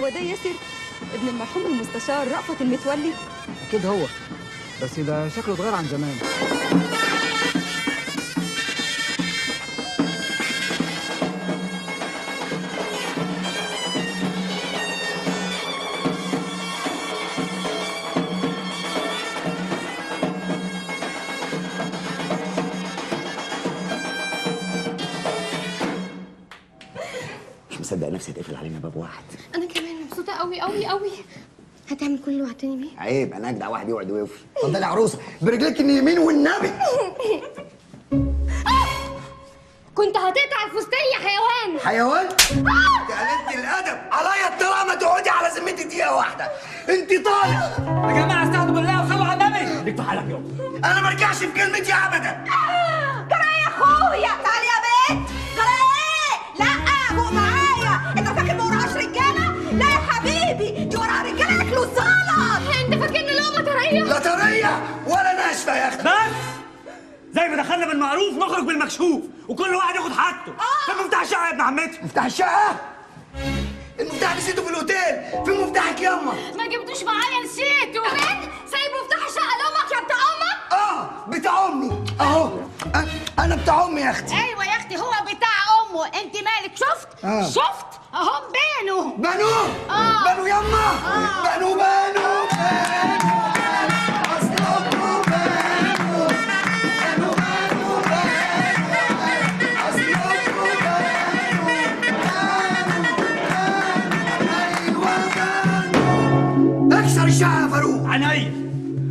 هو ده ياسر ابن المرحوم المستشار رأفت المتولي اكيد هو بس ده شكله اتغير عن زمان مش مصدق نفسي اتقفل علينا باب واحد انا كمان مبسوطه قوي قوي قوي هتعمل كل اللي وعدتني بيه عيب انا اجدع واحد يقعد ويقفل اتفضلي يا عروسه برجلك اليمين والنبي كنت هتقطع الفستان يا حيوان حيوان يا قلة الادب عليا الطلاق ما تقعدي على ذمتي دقيقه واحده انت طالق يا جماعه استهدوا بالله وصلوا على النبي ليك في حالك يابا انا ما ارجعش في كلمتي ابدا جرى يا اخويا تعالي يا بنت جرى ايه لا فوق معايا انت فاكر ما وراهاش رجاله لا يا حبيبي دي وراها رجاله ياكلوا الزلط انت فاكرني لقمه طريه لا طريه ولا ناشفه يا اختي بس زي ما دخلنا بالمعروف نخرج بالمكشوف وكل واحد ياخد حاجته فين مفتاح الشقه يا ابن عمتي مفتاح الشقه المفتاح نسيته في الاوتيل فين مفتاحك ياما ما جبتوش معايا نسيته كمان سايب مفتاح الشقه لامك يا بتاع امك اه بتاع امي اهو أ- انا بتاع امي يا اختي ايوه يا اختي هو بتاع امه انت مالك شفت آه. شفت اهم بينه بنو آه. بنو يما بنو بنو بنو أصل أمه بنو. بنو بنو بنو. أصل أمه بنو. بنو. أيوة بنو. اكسر الشقة يا فاروق عينيا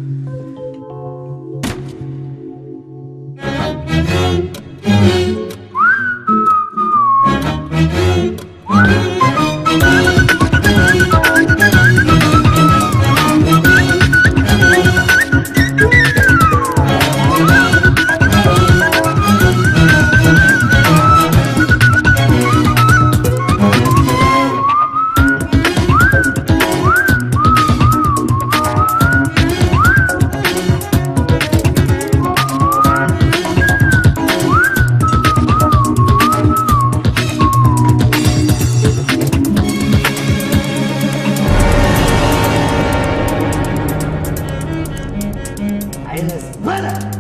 عايزها زبالة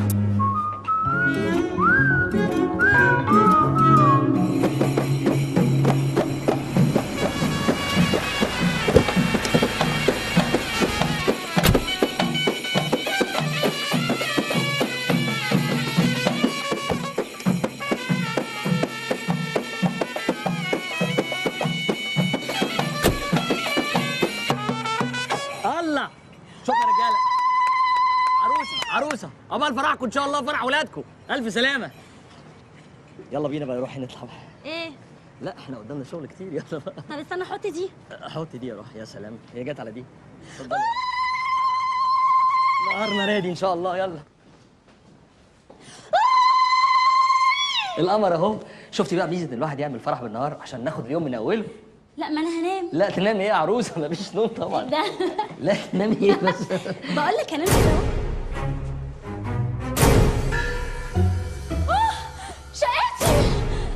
الله شوف يا رجاله عروسه عروسه عقبال فرحكم ان شاء الله فرح ولادكم الف سلامه يلا بينا بقى نروح نطلع بقى ايه لا احنا قدامنا شغل كتير يلا بقى طب استنى احط دي حط دي يا روح يا سلام هي جت على دي اتفضلي نهارنا نادي ان شاء الله يلا القمر اهو شفتي بقى ميزه ان الواحد يعمل فرح بالنهار عشان ناخد اليوم من اوله لا ما انا هنام لا تنام ايه يا عروسه مفيش نوم طبعا ده لا تنامي ايه بس بقول لك هنام كده اهو آه، شقتي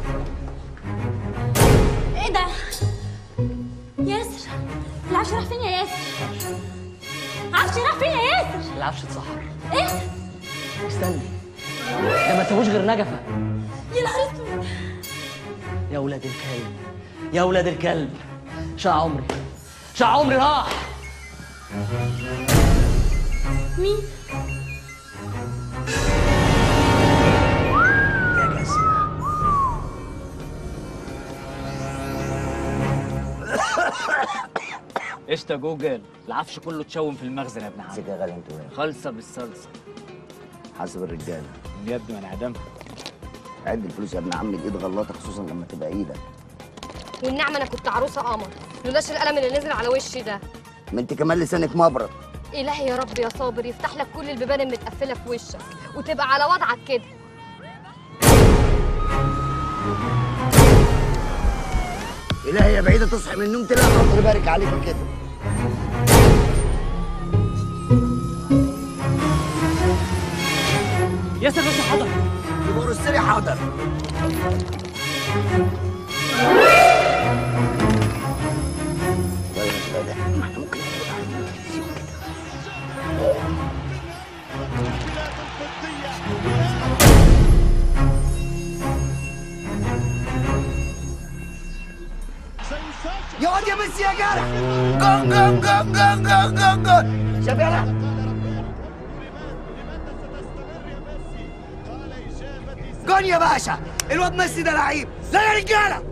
ايه ده ياسر العفش راح فين يا ياسر عفش راح فين يا ياسر العفش اتسحر ايه استني ده ما سووش غير نجفه يا نهار اسود يا ولاد الكلب يا ولاد الكلب شع عمري شع عمري راح مين يا جسمة قشطة جوجل العفش كله اتشوم في المخزن يا ابن عم امسك يا غالي انت وين خالصة بالصلصة حاسب الرجاله يا ابني ما انا هدمها عد الفلوس يا ابن عم الايد غلطه خصوصا لما تبقى ايدك والنعمه انا كنت عروسه قمر لولاش القلم اللي نزل على وشي ده ما انت كمان لسانك مبرد الهي يا رب يا صابر يفتح لك كل البيبان المتقفله في وشك وتبقى على وضعك كده الهي يا بعيده تصحي من النوم تلاقي ربنا يبارك عليك كده ياسر بس حضر يبقى رسلي حاضر يقعد يا ميسي يا جرح جون جون جون جون جون جون جون شايف يلا جون يا باشا الواد ميسي ده لعيب لا يا رجاله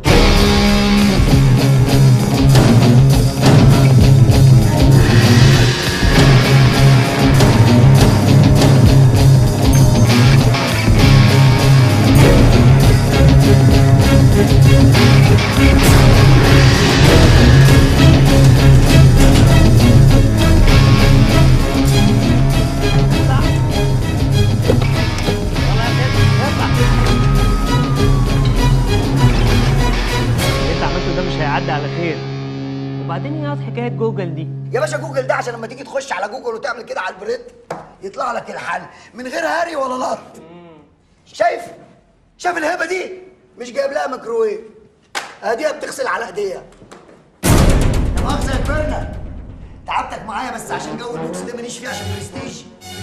اللي انت عملته ده مش هيعدي على خير وبعدين ايه حكايه جوجل دي يا باشا جوجل ده عشان لما تيجي تخش على جوجل وتعمل كده على البريد يطلع لك الحل من غير هري ولا لط شايف شايف الهبه دي مش جايب لها ميكروويف اديها بتغسل على ايديها يا مؤاخذه يا كبرنا تعبتك معايا بس عشان جو البوكس ده ماليش فيه عشان برستيج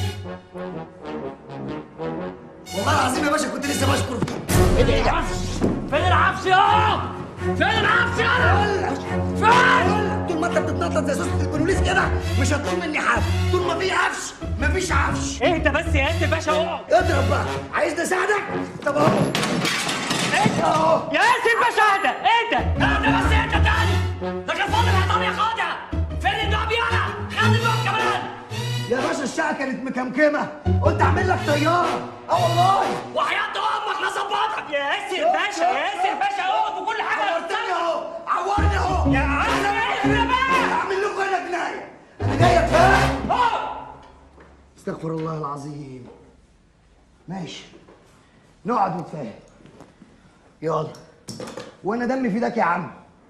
والله العظيم يا باشا كنت لسه بشكر فيك ايه ده ايه ده فين العفش يا فين العفش يا فين؟ طول ما انت بتتنطط زي سوسة البوليس كده مش هتطول مني حاجه طول ما في عفش مفيش عفش اهدى بس يا انت باشا اقعد اضرب بقى عايزني اساعدك طب اهو اهو يا اسف باشا اهدى اهدى اهدى بس اهدى تاني ده كان فاضل هطام ياخدها فين الدعم يالا خد الدعم كمان يا باشا الشقه كانت مكمكمه قلت اعمل لك طياره اه والله وحياة امك لا ظبطك يا اسف باشا يا اسف باشا اقعد وكل حاجه عورتني اهو عورني اهو يا عم اهدى بقى اعمل لكم انا جنايه انا جاي اتفاهم اقعد. استغفر الله العظيم ماشي نقعد نتفاهم يلا وانا دمي في ايدك يا عم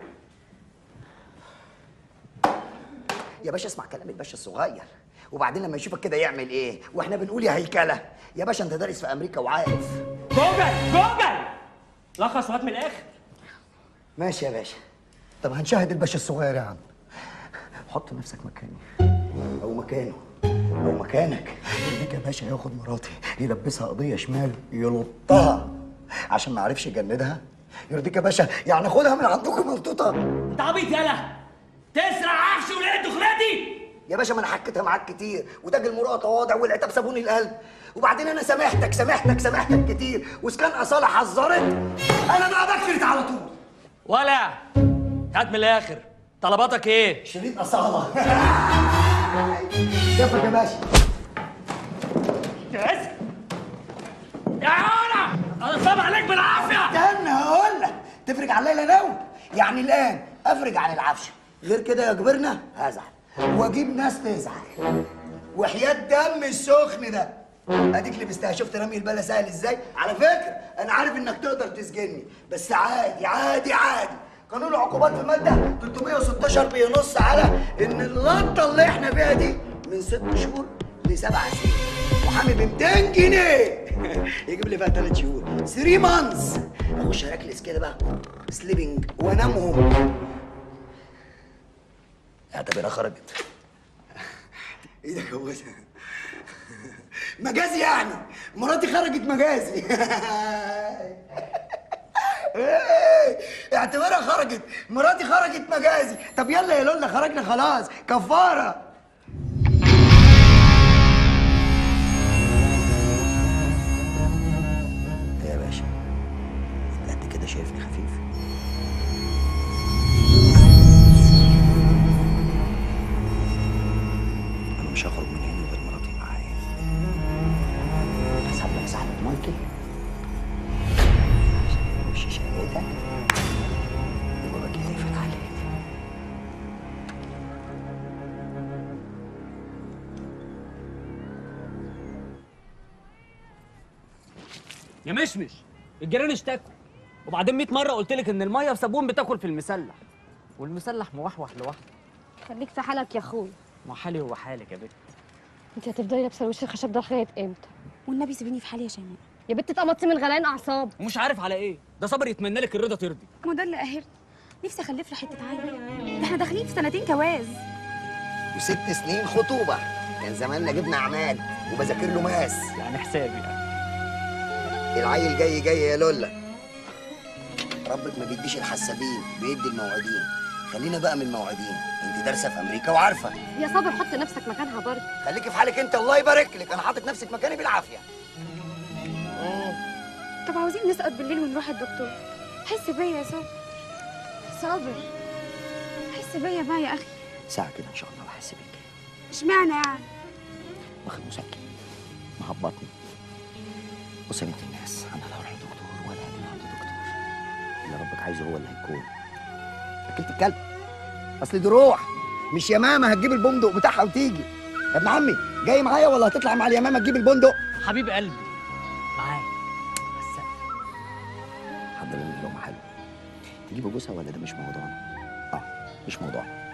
يا باشا اسمع كلام الباشا الصغير وبعدين لما يشوفك كده يعمل ايه واحنا بنقول يا هيكله يا باشا انت دارس في امريكا وعارف جوجل جوجل لخص وهات من الاخر ماشي يا باشا طب هنشاهد الباشا الصغير يا عم حط نفسك مكاني او مكانه او مكانك يرضيك يا باشا ياخد مراتي يلبسها قضيه شمال يلطها عشان ما عرفش يجندها يرضيك يا باشا يعني خدها من عندكم ملطوطه انت عبيط يالا تسرق عفش ولقيت دخلتي يا باشا ما انا حكيتها معاك كتير وتاج المروءه تواضع والعتاب صابون القلب وبعدين انا سامحتك سامحتك سامحتك كتير واذا كان اصاله حذرت انا ما بكرت على طول ولا هات من الاخر طلباتك ايه شريط اصاله كيفك يا باشا يا اسف يا علا انا صعب عليك بالعافيه استنى هقول لك تفرج على الليله نوم يعني الان افرج عن العفشه غير كده يا كبرنا هزعل واجيب ناس تزعل وحياة دم السخن ده اديك لبستها شفت رمي البلا سهل ازاي على فكره انا عارف انك تقدر تسجني بس عادي عادي عادي قانون العقوبات في الماده 316 بينص على ان اللقطه اللي احنا فيها دي من ست شهور لسبع سنين وحامي ب 200 جنيه يجيب لي فيها ثلاث شهور 3 مانثs اخش اركلس كده بقى سليبنج وانامهم اعتبرها خرجت ايدك يا بوسه مجازي يعني مراتي خرجت مجازي إيه، اعتبرها خرجت مراتي خرجت مجازي طب يلا يا لولا خرجنا خلاص كفاره إيه يا باشا انت كده شايفني خفيف انا مش هخرج من هنا غير مراتي معايا اسحب لك سحبة مايكل عشان وش شقتك وبابا كده يقفل عليك يا مشمش الجيران اشتكوا وبعدين 100 مره قلت لك ان الميه بصابون بتاكل في المسلح والمسلح موحوح لوحده خليك في حالك يا اخويا ما حالي هو حالك يا بنت انت هتفضلي لابسه الوش الخشب ده لغايه امتى والنبي سيبيني في حالي يا شيماء يا بنت اتقمصتي من غليان اعصاب ومش عارف على ايه ده صبر يتمنى لك الرضا ترضي ما ده اللي قاهرني نفسي اخلف له حته عيل ده احنا داخلين في سنتين جواز وست سنين خطوبة كان زماننا جبنا عماد وبذاكر له ماس يعني حسابي يعني العيل جاي جاي يا لولا ربك ما بيديش الحسابين بيدي الموعدين خلينا بقى من الموعدين انت دارسه في امريكا وعارفه يا صابر حط نفسك مكانها برضه خليكي في حالك انت الله يبارك لك انا حاطط نفسك مكاني بالعافيه طب عاوزين نسقط بالليل ونروح الدكتور حس بيا يا صابر صابر حس بيا بقى يا اخي ساعه كده ان شاء الله بحس بيك اشمعنى يعني واخد مسكن مهبطني بص يا بنت الناس انا لا اروح لدكتور ولا اجي عند دكتور اللي ربك عايزه هو اللي هيكون اكلت الكلب اصل دي روح مش يمامه هتجيب البندق بتاعها وتيجي يا ابن عمي جاي معايا ولا هتطلع مع اليمامه تجيب البندق حبيب قلبي معاك بس حضر لنا لقمه حلوه تجيبوا جوزها ولا ده مش موضوعنا اه مش موضوعنا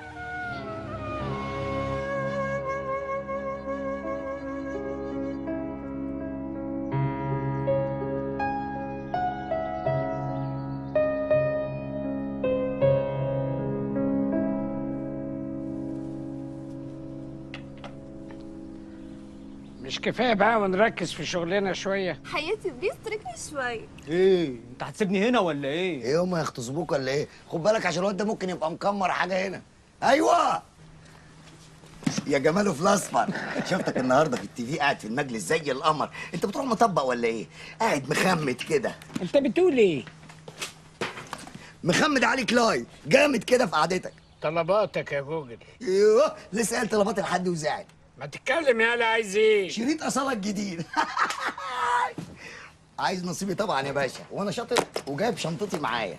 مش كفايه بقى ونركز في شغلنا شويه حياتي بليز تركني شوي ايه انت هتسيبني هنا ولا ايه؟ ايه هم يغتصبوك ولا ايه خد بالك عشان الواد ده ممكن يبقى مكمر حاجه هنا ايوه يا جماله في الاصفر شفتك النهارده في التي في قاعد في المجلس زي القمر انت بتروح مطبق ولا ايه قاعد مخمد كده انت بتقول ايه مخمد علي كلاي جامد كده في قعدتك طلباتك يا جوجل ايوه لسه قال طلبات لحد وزعل ما تتكلم يالا عايز ايه شريط اصالك جديد عايز نصيبي طبعا يا باشا وانا شاطر وجايب شنطتي معايا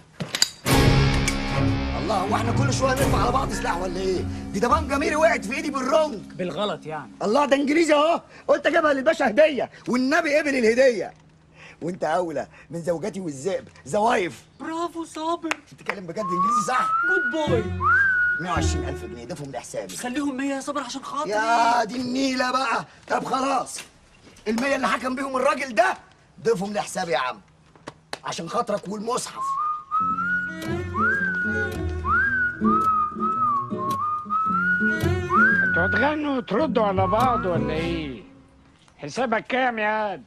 الله هو احنا كل شويه نرفع على بعض سلاح ولا ايه دي دبان جميري وقعت في ايدي بالرنج بالغلط يعني الله ده انجليزي اهو قلت اجيبها للباشا هديه والنبي قبل الهديه وانت اولى من زوجاتي والذئب زوايف برافو صابر بتتكلم بجد انجليزي صح جود بوي 120000 جنيه ضيفهم لحسابي خليهم 100 يا صابر عشان خاطري يا دي النيلة بقى طب خلاص المية اللي حكم بيهم الراجل ده ضيفهم لحسابي يا عم عشان خاطرك والمصحف انتوا هتغنوا وتردوا على بعض ولا ايه حسابك كام يا عاد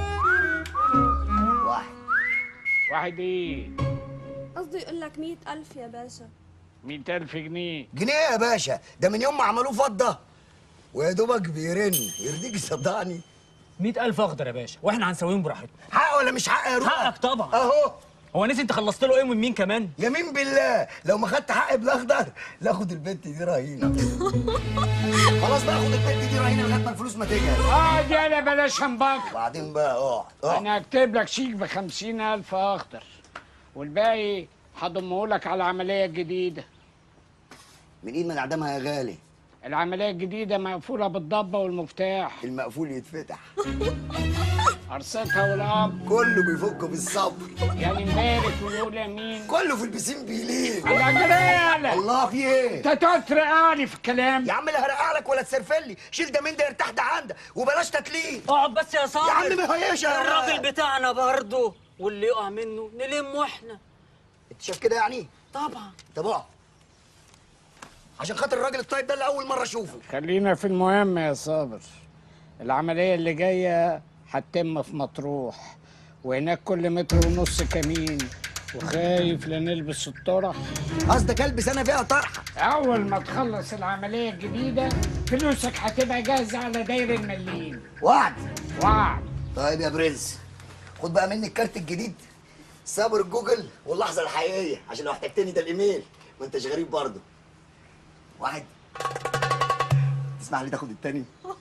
واحد واحد ايه قصده يقول لك مئة ألف يا باشا مئة ألف جنيه جنيه يا باشا ده من يوم ما عملوه فضة ويا دوبك بيرن يرضيك صدقني 100000 اخضر يا باشا واحنا هنسويهم براحتنا حق ولا مش حق يا روح حقك طبعا اهو هو نسي انت خلصت له ايه من مين كمان؟ يمين بالله لو ما خدت حقي بالاخضر لا اخد البنت دي رهينه خلاص بقى خد البنت دي رهينه لغايه ما الفلوس ما تجهز اقعد يالا بلاش همبك وبعدين بقى اقعد اقعد انا هكتب لك شيك بخمسين ألف أخضر والباقي هضمه لك على العملية الجديدة من ايد ما نعدمها يا غالي العملية الجديدة مقفولة بالضبة والمفتاح المقفول يتفتح قرصتها والأب كله بيفك بالصبر يعني مبارك ويقول يمين كله في البسين بيليه على جرالة الله في ايه انت تقعد ترقعني في الكلام يا عم لا هرقع لك ولا تسرفلي شيل ده من ده يرتاح ده عندك وبلاش تتليف اقعد بس يا صابر يا عم ما هيش يا الراجل بتاعنا برضه واللي يقع منه نلمه احنا انت شايف كده يعني طبعا طب اقعد عشان خاطر الراجل الطيب ده اللي اول مره اشوفه خلينا في المهم يا صابر العملية اللي جاية هتتم في مطروح وهناك كل متر ونص كمين وخايف لا نلبس الطرح قصدك البس انا فيها طرحه أول ما تخلص العملية الجديدة فلوسك هتبقى جاهزة على داير المليين وعد وعد طيب يا برنس خد بقى مني الكارت الجديد صبر الجوجل واللحظه الحقيقيه عشان لو احتجتني ده الايميل ما انتش غريب برضه واحد تسمح لي تاخد التاني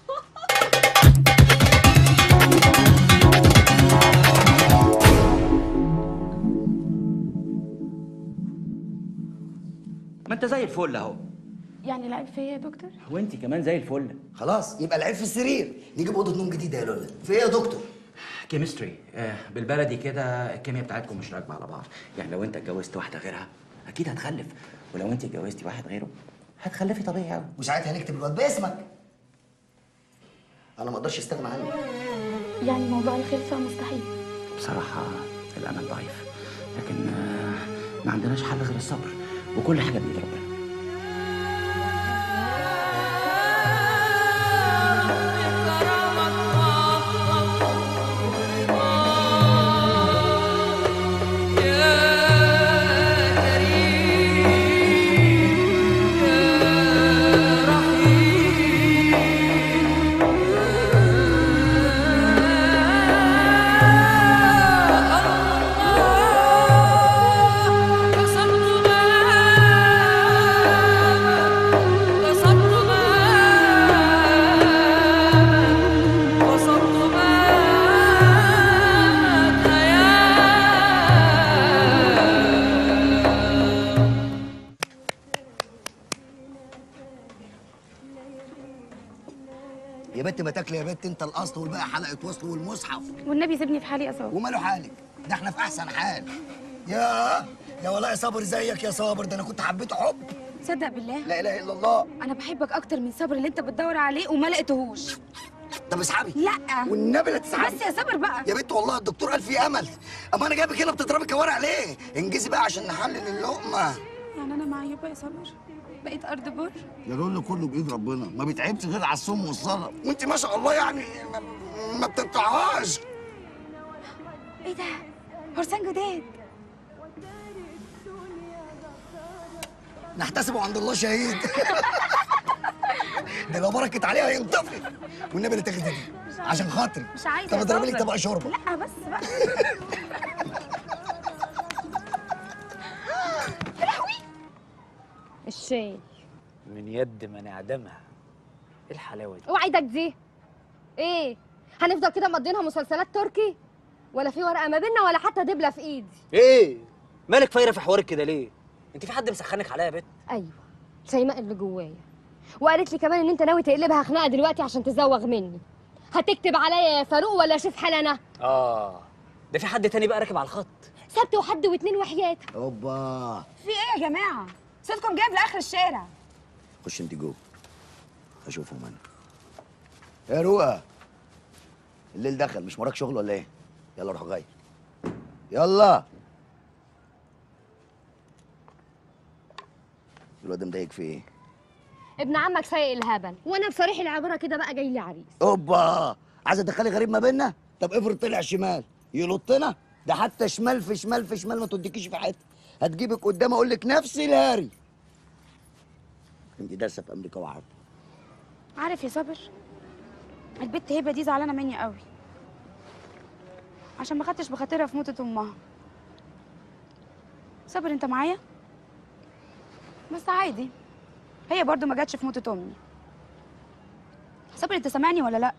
ما انت زي الفل اهو يعني لعب فيا يا دكتور وانت كمان زي الفل خلاص يبقى العيب في السرير نجيب اوضه نوم جديده يا لولا في ايه يا دكتور كيمستري آه بالبلدي كده الكيمياء بتاعتكم مش راكبه على بعض يعني لو انت اتجوزت واحده غيرها اكيد هتخلف ولو انت اتجوزتي واحد غيره هتخلفي طبيعي قوي وساعتها هنكتب الواد باسمك انا ما اقدرش استغنى عنك يعني موضوع الخلفة مستحيل بصراحه الامل ضعيف لكن آه ما عندناش حل غير الصبر وكل حاجه بايد ربنا يا يا بنت ما تاكلي يا بنت انت الاصل والباقي حلقه وصل والمصحف والنبي سيبني في حالي يا صابر وماله حالك ده احنا في احسن حال يا يا والله يا صابر زيك يا صابر ده انا كنت حبيته حب تصدق بالله لا اله الا الله انا بحبك اكتر من صبر اللي انت بتدور عليه وما لقيتهوش طب اسحبي لا والنبي لا تسحبي بس يا صبر بقى يا بنت والله الدكتور قال في امل اما انا جايبك هنا بتضربي كوارع ليه انجزي بقى عشان نحلل اللقمه يعني انا معيوبه يا صبر بقيت ارض بر يا لول كله بايد ربنا ما بيتعبش غير على الصوم والصلاه وانت ما شاء الله يعني ما, ما بتقطعهاش ايه ده فرسان جداد نحتسبه عند الله شهيد ده لو بركت عليها ينطفي والنبي لا تاخدي دي عشان خاطري مش عايزه طب يا اضربي لك صابر. طبق شوربه لا بس بقى الشاي من يد من اعدمها ايه الحلاوه دي اوعى ايدك دي ايه هنفضل كده مقضينها مسلسلات تركي ولا في ورقه ما بيننا ولا حتى دبله في ايدي ايه مالك فايره في حوارك كده ليه انت في حد مسخنك عليا يا بت ايوه شيماء اللي جوايا وقالت لي كمان ان انت ناوي تقلبها خناقه دلوقتي عشان تزوغ مني هتكتب عليا يا فاروق ولا شوف حال انا اه ده في حد تاني بقى راكب على الخط سبت وحد واتنين وحياتك اوبا في ايه يا جماعه صوتكم جايب لاخر الشارع خش انت جوه اشوفهم انا يا روقه الليل دخل مش وراك شغل ولا ايه يلا روح غير يلا الواد ده مضايقك في ايه ابن عمك سايق الهبل وانا بصريح العباره كده بقى جاي لي عريس اوبا عايزه تدخلي غريب ما بيننا طب افرض طلع شمال يلطنا ده حتى شمال في شمال في شمال ما توديكيش في حته هتجيبك قدام اقول لك نفس الهاري انت دارسه في امريكا وعارفه عارف يا صابر البت هبه دي زعلانه مني قوي عشان ما خدتش بخاطرها في موتة امها صابر انت معايا بس عادي هي برضو ما جاتش في موتة امي صابر انت سامعني ولا لا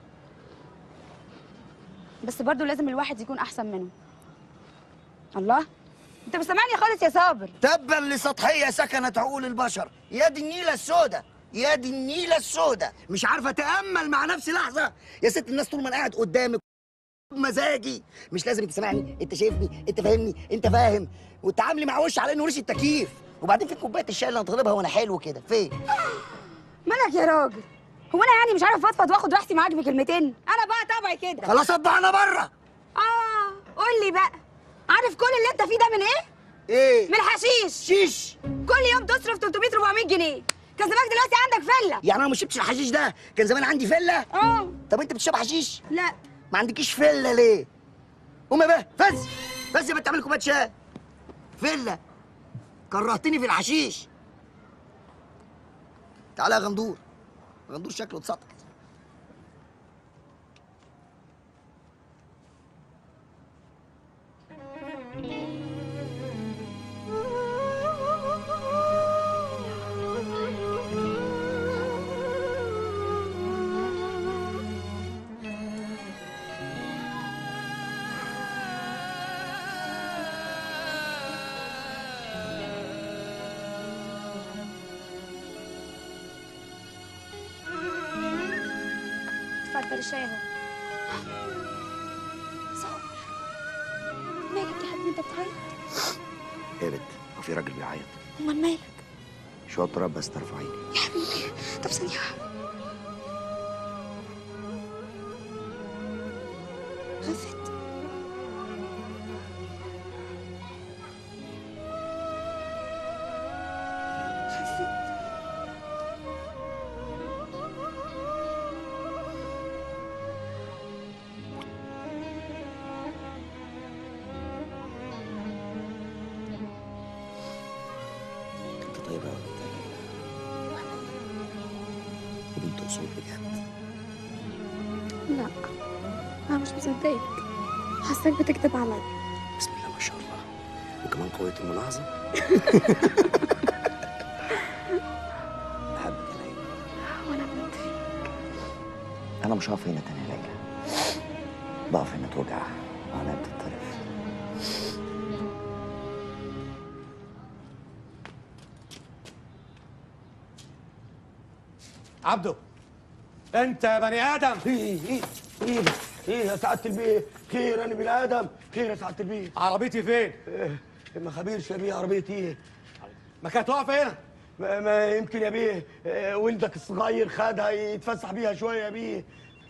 بس برضو لازم الواحد يكون احسن منه الله انت مش سامعني خالص يا صابر تبا لسطحيه سكنت عقول البشر يا دي النيله السوداء يا دي النيله السوداء مش عارفه اتامل مع نفسي لحظه يا ست الناس طول ما انا قاعد قدامك مزاجي مش لازم انت سامعني انت شايفني انت فاهمني انت فاهم وتعاملي مع وش على انه ريش التكييف وبعدين في كوبايه الشاي اللي هطلبها وانا حلو كده فين مالك يا راجل هو انا يعني مش عارف افضفض واخد راحتي معاك بكلمتين انا بقى طبعي كده خلاص اطبعنا بره اه قول لي بقى عارف كل اللي انت فيه ده من ايه ايه من الحشيش شيش كل يوم تصرف 300 400 جنيه كان زمانك دلوقتي عندك فله يعني انا ما شربتش الحشيش ده كان زمان عندي فله اه طب انت بتشرب حشيش لا ما عندكيش فله ليه قوم يا بقى فز فز يا بنت اعمل كوبايه شاي فله كرهتني في الحشيش تعالى يا غندور غندور شكله اتسطح اتفضل الشاي اهو صابر مالك يا حبيبي انت بتعيط ايه يا بنت هو في راجل بيعيط امال مالك شويه تراب بس ترفعيني يا حبيبي طب ثانيه خفت خفت انت طيبه قوي وبنت اصول بجد لا انا مش مصدقك حاساك بتكذب عليا بسم الله ما شاء الله وكمان قويه الملاحظه بحبك يا ليلى وانا بنت فيك انا مش هقف هنا تاني يا ليلى بقف هنا توجع وعينيا بتتطرف عبده انت يا بني ادم ايه ايه ايه ايه يا سعاده البيه خير انا بني ادم خير يا سعاده البيه عربيتي فين إيه، ما خبيرش يا بيه عربيتي ايه ما كانت واقفه هنا ما, ما يمكن يا بيه إيه، ولدك الصغير خدها يتفسح بيها شويه يا بيه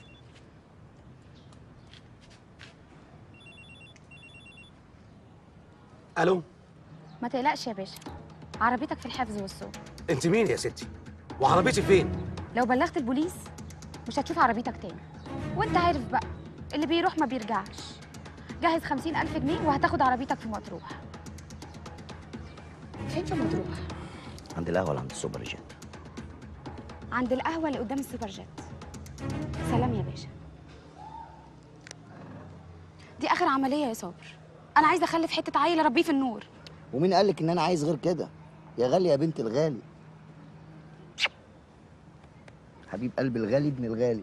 الو ما تقلقش يا باشا عربيتك في الحفظ والسوق انت مين يا ستي وعربيتي فين لو بلغت البوليس مش هتشوف عربيتك تاني وانت عارف بقى اللي بيروح ما بيرجعش جهز خمسين ألف جنيه وهتاخد عربيتك في مطروح فين في مطروح؟ عند القهوه ولا عند السوبر جيت عند القهوة اللي قدام السوبر جيت سلام يا باشا دي آخر عملية يا صابر أنا عايزة أخلف حتة عيل أربيه في النور ومين قال لك ان انا عايز غير كده يا غالي يا بنت الغالي حبيب قلبي الغالي ابن الغالي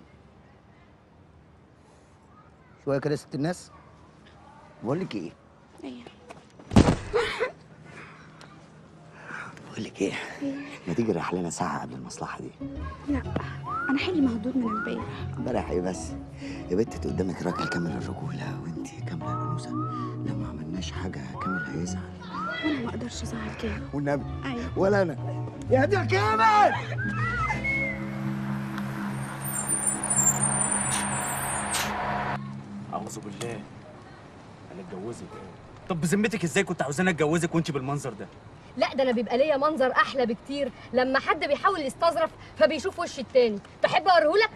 شويه كده يا ست الناس بقول لك ايه إيه بقول لك ايه ما تيجي نروح لنا ساعه قبل المصلحه دي لا أنا حلمي مهدود من امبارح امبارح ايه بس يا بنت انت قدامك راجل كامل الرجوله وانت كامله الانوثه لو ما عملناش حاجه كامل هيزعل وأنا ما أقدرش أزعل كده والنبي أيوة ولا انا يا دي كامل اعوذ بالله انا اتجوزك طب بذمتك ازاي كنت عاوزاني اتجوزك وانت بالمنظر ده لا ده انا بيبقى ليا منظر احلى بكتير لما حد بيحاول يستظرف فبيشوف وش التاني تحب اوريهولك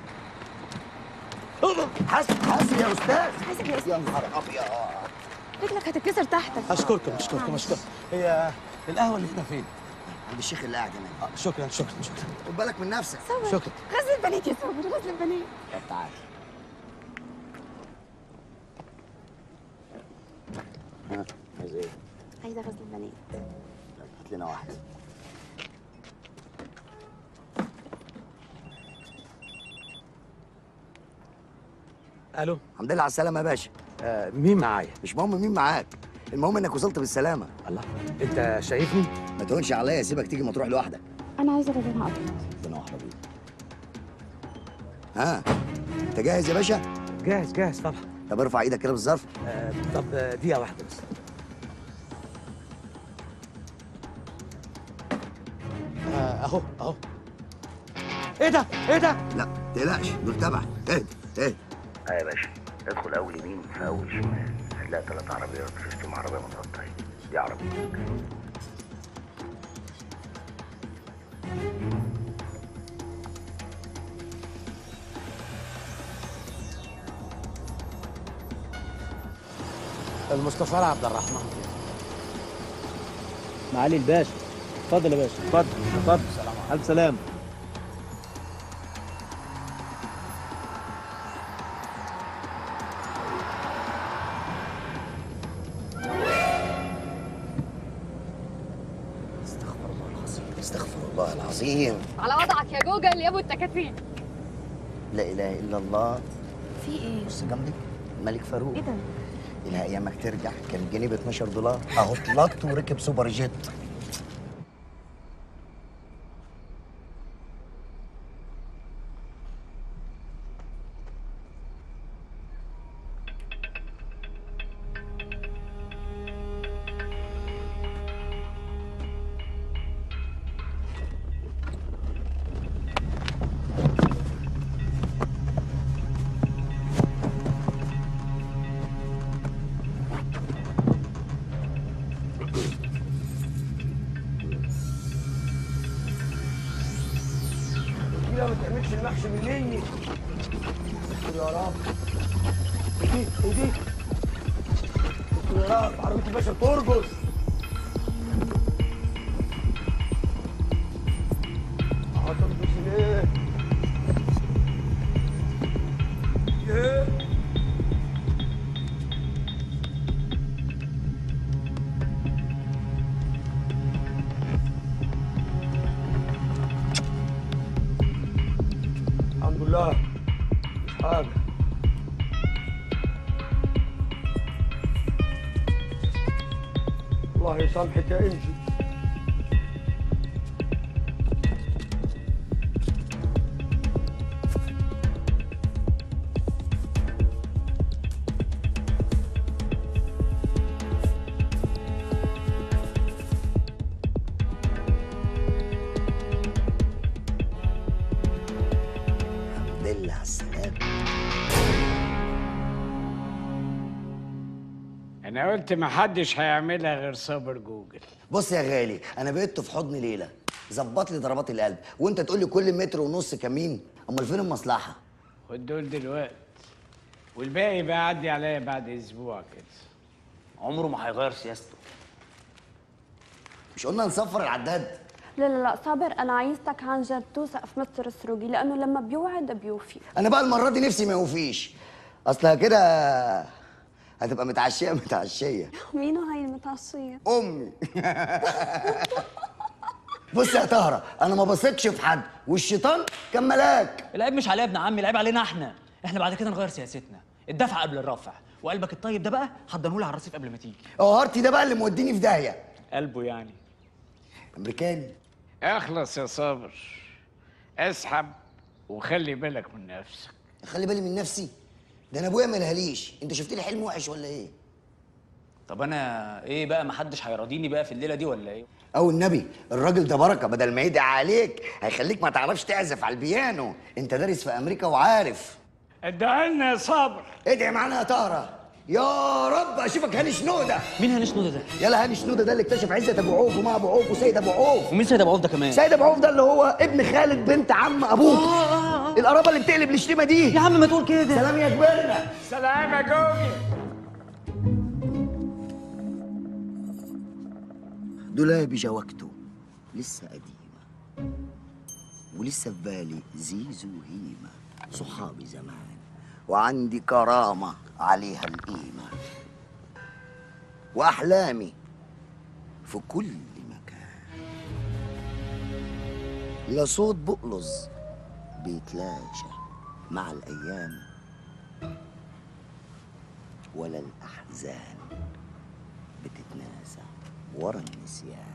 حاسب حاسب يا استاذ حاسب يا أستاذ يا نهار ابيض رجلك هتتكسر تحتك اشكركم اشكركم اشكركم هي القهوه اللي هنا فين عند الشيخ اللي قاعد هناك آه، شكرا شكرا شكرا خد بالك من نفسك شكرا غزل البنات يا صابر غزل البنات طب تعالى ها عايز ايه؟ عايزة غزل البنات طب هات لنا واحده الو الحمد لله على السلامه يا باشا آه مين معايا مش مهم مين معاك المهم انك وصلت بالسلامه الله انت شايفني ما تقولش عليا سيبك تيجي مطروح لوحدك أنا عايزة غزلها أبيض ربنا واحده بيه ها انت جاهز يا باشا جاهز جاهز طبعا طب ارفع ايدك كده بالظرف آه طب آه، دقيقه واحده بس آه اهو اهو ايه ده ايه ده لا تقلقش دول تبعي اهدى اهدى اه يا باشا ادخل اول يمين في اول شمال هتلاقي ثلاث عربيات في وسطهم عربيه متغطيه دي عربيتك المستشار عبد الرحمن معالي الباشا اتفضل يا باشا اتفضل اتفضل الف سلام استغفر الله العظيم استغفر الله العظيم على وضعك يا جوجل يا ابو التكاتين لا اله الا الله في إيه؟ بص جنبك الملك فاروق إيه ده؟ الها ايامك ترجع كان الجنيه ب 12 دولار اهو اتلط وركب سوبر جيت كده ما تعملش المحشي مني يا رب ايدي ايدي يا رب عربية الباشا ترقص هترقص ليه؟ ايه؟ الحمد لله مش حاجة الله يسامحك يا انجي انا قلت ما حدش هيعملها غير صابر جوجل بص يا غالي انا بقيت في حضن ليله ظبط لي ضربات القلب وانت تقول لي كل متر ونص كمين امال فين المصلحه خد دول دلوقتي والباقي بقى عدي عليا بعد اسبوع كده عمره ما هيغير سياسته مش قلنا نصفر العداد لا لا لا صابر انا عايزتك عن جد توثق في مستر السروجي لانه لما بيوعد بيوفي انا بقى المره دي نفسي ما يوفيش اصلها كده هتبقى متعشيه متعشيه مينو هاي المتعشيه امي بص يا طهره انا ما بثقش في حد والشيطان كان ملاك العيب مش عليا يا ابن عمي العيب علينا احنا احنا بعد كده نغير سياستنا الدفع قبل الرفع وقلبك الطيب ده بقى حضنهولي على الرصيف قبل ما تيجي اه هارتي ده بقى اللي موديني في داهيه قلبه يعني امريكاني اخلص يا صابر اسحب وخلي بالك من نفسك خلي بالي من نفسي ده انا ابويا ما لهاليش انت شفت لي حلم وحش ولا ايه طب انا ايه بقى ما حدش هيراضيني بقى في الليله دي ولا ايه او النبي الراجل ده بركه بدل ما يدعي عليك هيخليك ما تعرفش تعزف على البيانو انت دارس في امريكا وعارف ادعي لنا يا صابر ادعي معانا يا طهره يا رب اشوفك هاني شنوده مين هاني شنوده ده يلا هاني شنوده ده اللي اكتشف عزت ابو عوف وما ابو عوف وسيد ابو عوف ومين سيد ابو عوف ده كمان سيد ابو عوف ده اللي هو ابن خالد بنت عم ابوك القرابه اللي بتقلب الشتيمه دي يا عم ما تقول كده سلام يا كبرنا سلام يا جوجل دولابي جوكته لسه قديمة ولسه في بالي زيزو هيمة صحابي زمان وعندي كرامة عليها القيمة وأحلامي في كل مكان لا صوت بقلظ بيتلاشى مع الأيام ولا الأحزان بتتناسى ورا النسيان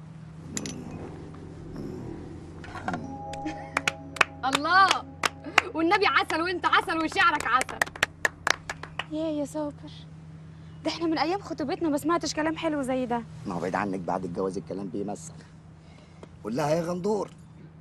الله والنبي عسل وانت عسل وشعرك عسل يا يا صابر ده احنا من ايام خطوبتنا ما سمعتش كلام حلو زي ده ما هو بعيد عنك بعد الجواز الكلام بيمثل قول لها يا غندور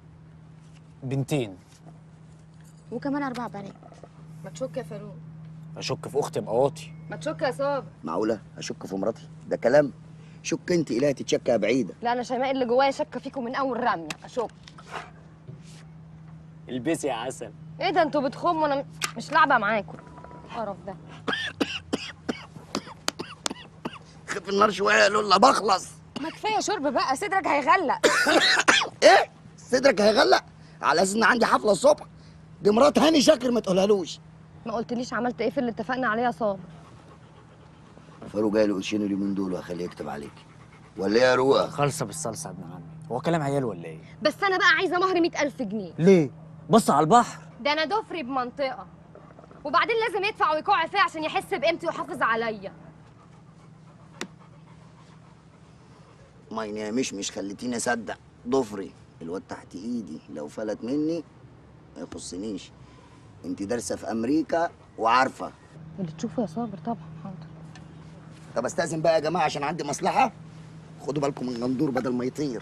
بنتين وكمان اربع بنات ما تشك يا فاروق اشك في اختي بقواطي ما تشك يا صابر معقولة أشك في مراتي ده كلام شك أنت إلهي تتشكى بعيدة لا انا شيماء اللي جوايا شاكه فيكم من اول رميه اشك البسي يا عسل ايه ده انتوا بتخموا انا مش لعبه معاكم القرف ده خف النار شوية يا لولا بخلص ما كفايه شرب بقى صدرك هيغلق إيه صدرك هيغلق على أساس إن عندي حفلة الصبح دي مرات هاني شاكر ما تقولهالوش ما قلتليش عملت ايه في اللي اتفقنا عليه يا صابر فاروق جاي له قرشين اليومين دول وهخليه يكتب عليك ولا إيه يا روقة خالصه بالصلصه يا ابن عمي هو كلام عيال ولا ايه بس انا بقى عايزه مهر 100000 جنيه ليه بص على البحر ده انا ضفري بمنطقه وبعدين لازم يدفع ويقع فيها عشان يحس بقيمتي ويحافظ عليا ما ينامش مش خليتيني أصدق ضفري الواد تحت إيدي لو فلت مني ما يخصنيش أنت دارسة في أمريكا وعارفة اللي تشوفه يا صابر طبعا حاضر طب استاذن بقى يا جماعه عشان عندي مصلحه خدوا بالكم من غندور بدل ما يطير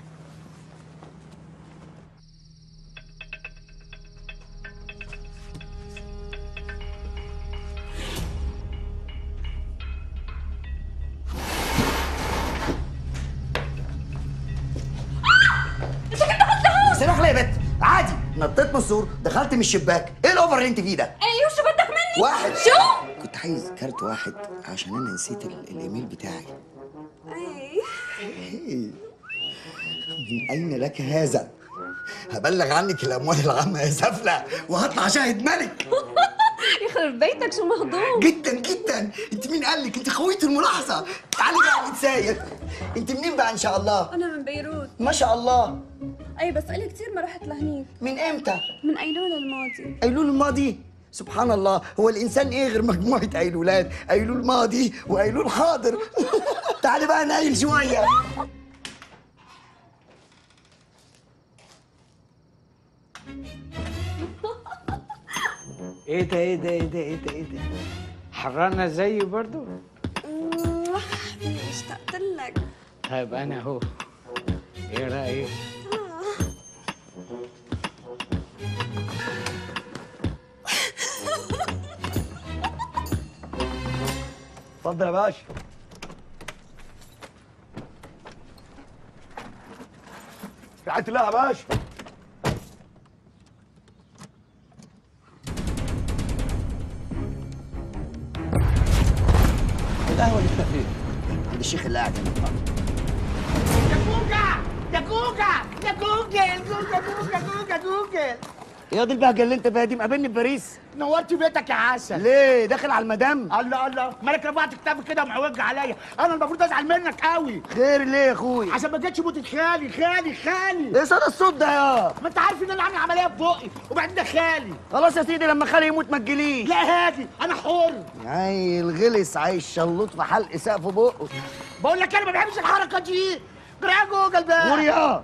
سلاح ليه يا بت عادي نطيت من السور دخلت من الشباك ايه الاوفر اللي انت فيه ده ايوه شو بدك مني واحد شو كنت عايز كارت واحد عشان انا نسيت ال- الايميل بتاعي ايه إيه؟ من اين لك هذا هبلغ عنك الاموال العامه يا سفله وهطلع شاهد ملك يخرب بيتك شو مهضوم جدا جدا انت مين قال لك انت خويه الملاحظه تعالي بقى نتساير انت منين بقى ان شاء الله انا من بيروت ما شاء الله اي بس الي كثير ما رحت لهنيك من امتى من ايلول الماضي ايلول الماضي سبحان الله هو الانسان ايه غير مجموعه ايلولات ايلول ماضي وايلول حاضر تعالي بقى نايل شويه ايه ده ايه ده ايه ده ايه ده ايه ده حرانة زيي برضو أوه، حبيبي اشتقت لك طيب انا اهو ايه رايك اتفضل يا باشا رعايه الله يا باشا القهوه اللي فيها فين؟ عند الشيخ اللي قاعد هنا يا كوكا يا كوكا يا جوجل جوجل جوجل جوجل جوجل يا دي البهجه اللي انت فيها دي مقابلني في باريس نورت بيتك يا عسل ليه داخل على المدام الله الله مالك رفعت كتابك كده ومعوج عليا انا المفروض ازعل منك قوي خير ليه يا اخوي عشان ما جتش موتة خالي خالي خالي ايه صدى الصوت ده يا ما انت عارف ان انا عامل عمليه في بقي وبعدين ده خالي خلاص يا سيدي لما خالي يموت ما تجيليش لا هادي انا حر عيل غلس عايش شلوط في حلق سقف بقه بقول لك انا ما بحبش الحركه دي جرى جوجل بقى غوريا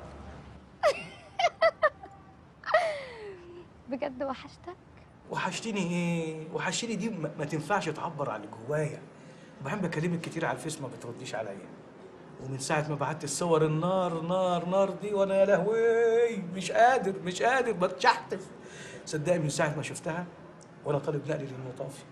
بجد وحشتك وحشتني ايه وحشتني دي ما ما تنفعش تعبر عن اللي جوايا وبعدين بكلمك كتير على الفيس ما بترديش عليا ومن ساعة ما بعت الصور النار نار نار دي وانا يا لهوي مش قادر مش قادر بتشحتف صدقني من ساعة ما شفتها وانا طالب نقلي للمطافي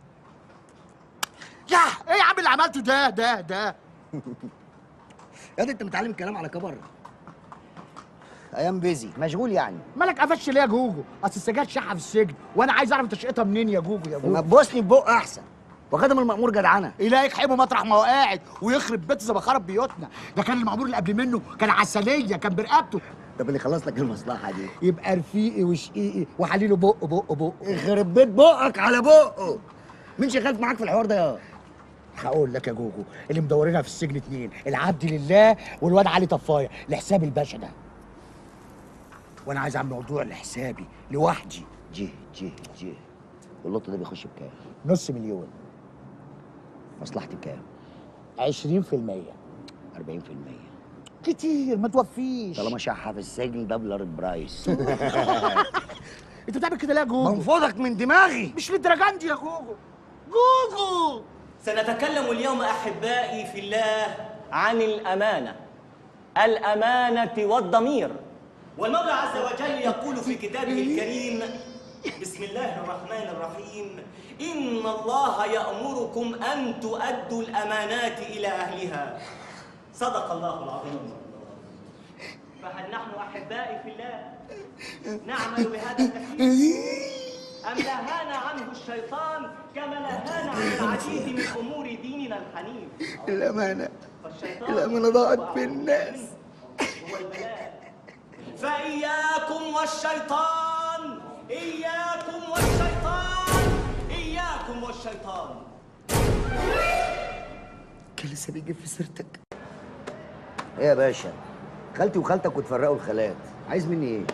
يا ايه يا عم اللي عملته ده ده ده يا دي انت متعلم الكلام على كبر ايام بيزي مشغول يعني مالك قفش ليه يا جوجو اصل السجاد شحه في السجن وانا عايز اعرف تشقيتها منين يا جوجو يا ما جوجو تبوسني في بق احسن وخدم المأمور جدعنه إلهي يحبه مطرح ما هو قاعد ويخرب بيت زي ما خرب بيوتنا ده كان المأمور اللي قبل منه كان عسليه كان برقبته طب اللي خلص لك المصلحه دي يبقى رفيقي وشقيقي وحليله بق بق بق يخرب بيت بقك على بقه مين شغال معاك في الحوار ده يا هقول لك يا جوجو اللي مدورينها في السجن اتنين العبد لله والواد علي طفايه لحساب الباشا ده وانا عايز اعمل موضوع لحسابي لوحدي جه جه جه واللوت ده بيخش بكام نص مليون مصلحتي بكام 20% 40% كتير ما توفيش طالما شحه في السجن دبلر البرايس انت بتعمل كده ليه يا جوجو منفوضك من دماغي مش للدرجه دي يا جوجو جوجو سنتكلم اليوم احبائي في الله عن الامانه الامانه والضمير والمولى عز وجل يقول في كتابه الكريم بسم الله الرحمن الرحيم ان الله يامركم ان تؤدوا الامانات الى اهلها صدق الله العظيم فهل نحن احبائي في الله نعمل بهذا التكليف أم نهانا عنه الشيطان كما نهانا عن العديد من أمور ديننا الحنيف الامانه فالشيطان الامانه ضاعت من الناس هو البلاء فإياكم والشيطان إياكم والشيطان إياكم والشيطان كان لسه بيجيب في سيرتك ايه يا باشا خالتي وخالتك وتفرقوا الخالات عايز مني ايه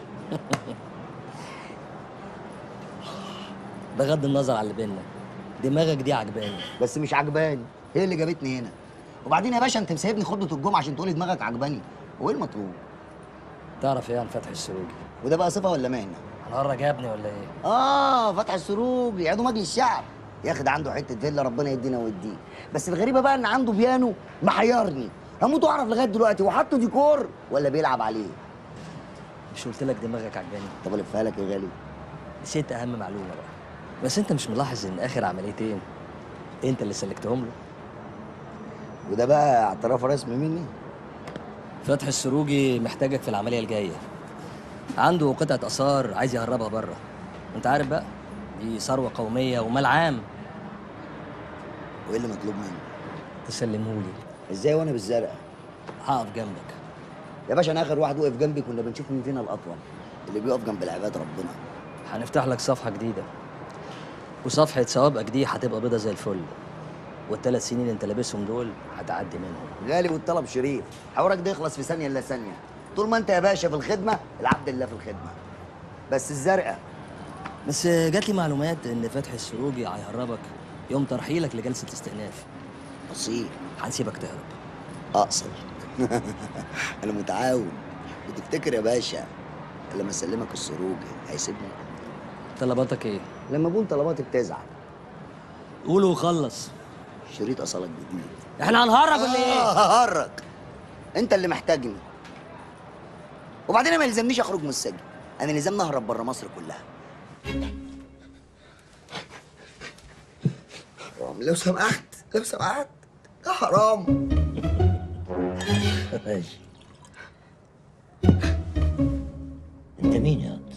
بغض النظر عن اللي بينا دماغك دي عجباني بس مش عجباني هي اللي جابتني هنا وبعدين يا باشا انت مسيبني خطبه الجمعه عشان تقولي دماغك عجباني هو ايه المطلوب تعرف ايه عن فتح السروجي وده بقى صفه ولا مهنه الهرة جابني ولا ايه اه فتح السروج يعيدوا مجلس الشعب يا اخي ده عنده حته فيلا ربنا يدينا ويديه بس الغريبه بقى ان عنده بيانو محيرني هموت واعرف لغايه دلوقتي هو حاطه ديكور ولا بيلعب عليه مش قلت لك دماغك عجباني طب الفها لك يا غالي نسيت اهم معلومه بقى بس انت مش ملاحظ ان اخر عمليتين انت اللي سلكتهم له وده بقى اعتراف رسمي مني فتح السروجي محتاجك في العمليه الجايه عنده قطعه اثار عايز يهربها بره انت عارف بقى دي ثروه قوميه ومال عام وايه اللي مطلوب مني تسلمهولي ازاي وانا بالزرقاء هقف جنبك يا باشا انا اخر واحد وقف جنبي كنا بنشوف مين فينا الاطول اللي بيقف جنب العباد ربنا هنفتح لك صفحه جديده وصفحه ثوابك دي هتبقى بيضه زي الفل والثلاث سنين انت لابسهم دول هتعدي منهم غالي والطلب شريف حوارك ده يخلص في ثانيه الا ثانيه طول ما انت يا باشا في الخدمه العبد لله في الخدمه بس الزرقاء بس جات لي معلومات ان فتحي السروجي هيهربك يوم ترحيلك لجلسه استئناف اصيل هنسيبك تهرب اقصر انا متعاون وتفتكر يا باشا لما اسلمك السروج هيسيبني طلباتك ايه لما بقول طلباتي بتزعل قول وخلص شريط اصلك جديد احنا هنهرب ولا ايه آه ههرج انت اللي محتاجني وبعدين أنا ما يلزمنيش اخرج من السجن انا لازمني اهرب بره مصر كلها حرام لو سمحت لو سمحت يا حرام ماشي مين يا واد؟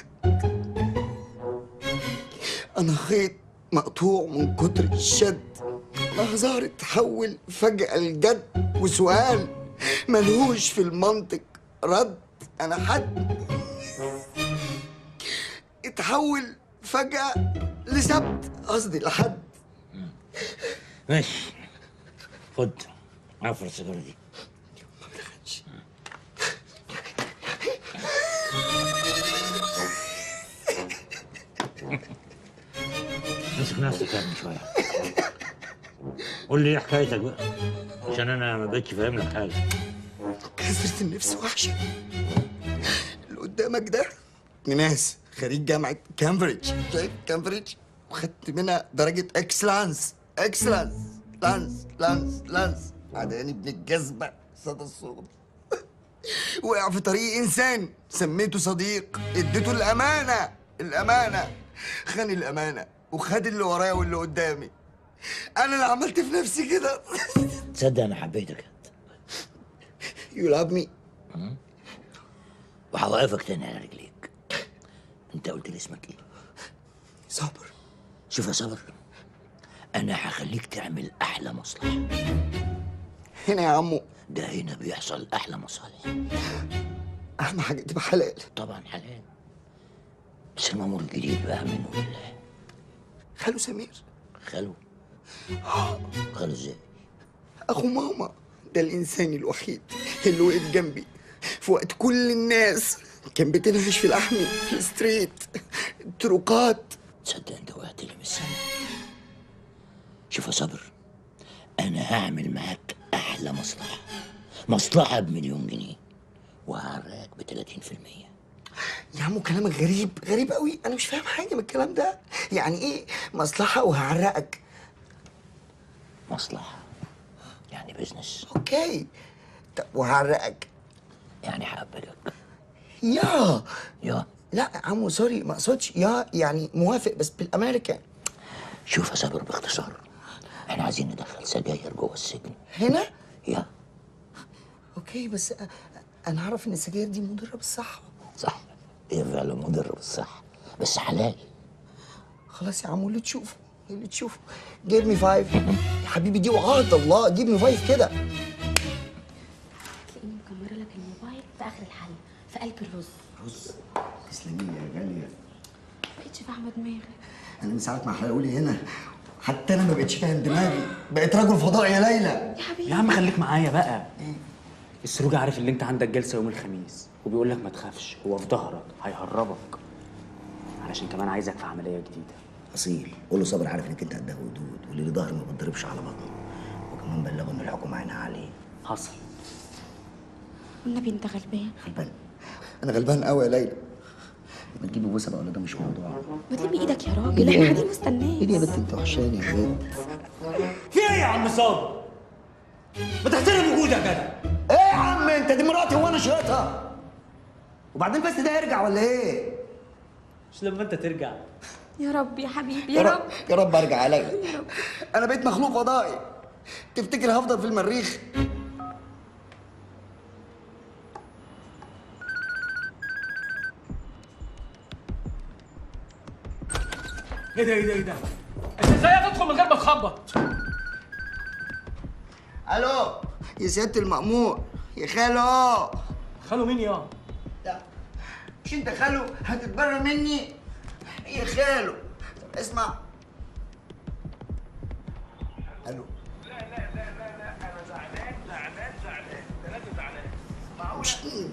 انا خيط مقطوع من كتر الشد لحظة تحول فجأة لجد وسؤال ملهوش في المنطق رد انا حد اتحول فجأة لسبت قصدي لحد ماشي خد عفر السيجاره دي امسك نفسك يا ابني شويه قول لي ايه حكايتك بقى عشان انا ما بقتش فاهم لك حاجه كثرة النفس وحشة اللي قدامك ده ناس خريج جامعة كامبريدج شايف كامبريدج وخدت منها درجة اكسلانس اكسلانس لانس لانس لانس عداني ابن الجذبة صدى الصوت وقع في طريق انسان سميته صديق اديته الامانة الامانة خان الامانة وخد اللي ورايا واللي قدامي انا اللي عملت في نفسي كده تصدق انا حبيتك You love me وهوقفك تاني على رجليك انت قلت لي اسمك ايه صبر شوف يا صبر انا هخليك تعمل احلى مصلحه هنا يا عمو ده هنا بيحصل احلى مصالح اهم حاجة تبقى حلال طبعا حلال بس المأمور الجديد بقى منه لله خالو سمير خلو خلو ازاي اخو ماما ده الانسان الوحيد اللي وقف جنبي في وقت كل الناس كان بتنهش في لحمي في الستريت الطرقات تصدق انت وقعت لي من السما شوف يا صبر انا هعمل معاك احلى مصلحه مصلحه بمليون جنيه وهعرقك ب 30% يا عمو كلامك غريب غريب قوي انا مش فاهم حاجه من الكلام ده يعني ايه مصلحه وهعرقك مصلحه يعني بزنس اوكي طب وهعرقك يعني هقبلك يا يا لا يا عمو سوري ما اقصدش يا يعني موافق بس بالامريكان شوف يا صابر باختصار احنا عايزين ندخل سجاير جوه السجن هنا يا اوكي بس أ- انا اعرف ان السجاير دي مضره بالصحه صح هي فعلا مضر بالصحه بس حلال خلاص يا عمو اللي تشوفه اللي تشوفه جيب مي فايف يا حبيبي دي وعهد الله جيب مي فايف كده تلاقيني مكمره لك الموبايل في اخر الحل في قلب الرز رز تسلمي لي يا غاليه بقتش فاهمه دماغي انا من ساعه ما حرقوا لي هنا حتى انا ما بقتش فاهم دماغي بقيت رجل فضاء يا ليلى يا حبيبي يا عم خليك معايا بقى السروج عارف ان انت عندك جلسه يوم الخميس وبيقول لك ما تخافش هو في ظهرك هيهربك علشان كمان عايزك في عمليه جديده اصيل قول له صابر عارف انك انت قدها ودود واللي له ظهر ما بتضربش على بطنه وكمان بلغه ان الحكومه عينها عليه حصل والنبي انت غلبان غلبان انا غلبان قوي يا ليلى ما تجيبي بوسه بقى ولا ده مش موضوع ما تلمي ايدك يا راجل احنا قاعدين مستنيين ايه دي يا بنت انت وحشاني يا بنت في ايه يا عم صابر ما تحترم وجودك يا جدع ايه يا عم انت دي مراتي وانا شريطها وبعدين بس ده يرجع ولا ايه مش لما انت ترجع يا رب يا حبيبي يا رب يا رب ارجع يا ليلى انا بقيت مخلوق فضائي تفتكر هفضل في المريخ ايه ده ايه ده ايه ده؟ انت ازاي هتدخل من غير ما تخبط؟ الو يا سياده المأمور يا خالو خالو مين يا؟ لا مش انت خالو هتتبرر مني يا خالو طب اسمع الو مش ايه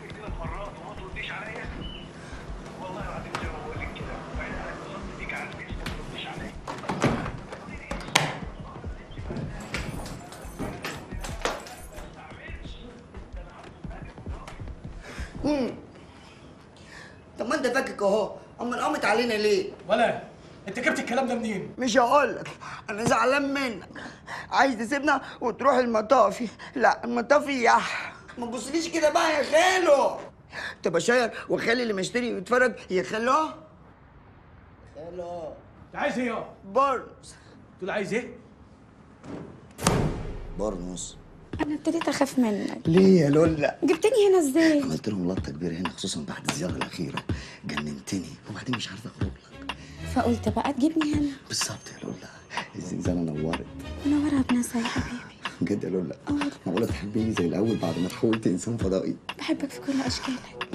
مم. طب ما انت فاكك اهو امال قامت علينا ليه؟ ولا انت جبت الكلام ده منين؟ مش هقول لك انا زعلان منك عايز تسيبنا وتروح المطافي لا المطافي يح ما تبصليش كده بقى يا خالو تبقى شاير وخالي اللي مشتري ويتفرج يا خالو خالو انت عايز ايه يا؟ بارنس تقول عايز ايه؟ بارنس انا ابتديت اخاف منك ليه يا لولا جبتني هنا ازاي عملت لهم لطه كبيره هنا خصوصا بعد الزياره الاخيره جننتني وبعدين مش عارف اخرج لك فقلت بقى تجيبني هنا بالظبط يا لولا الزنزانه نورت منورها بناسها يا حبيبي بجد يا لولا معقوله تحبيني زي الاول بعد ما تحولت انسان فضائي بحبك في كل اشكالك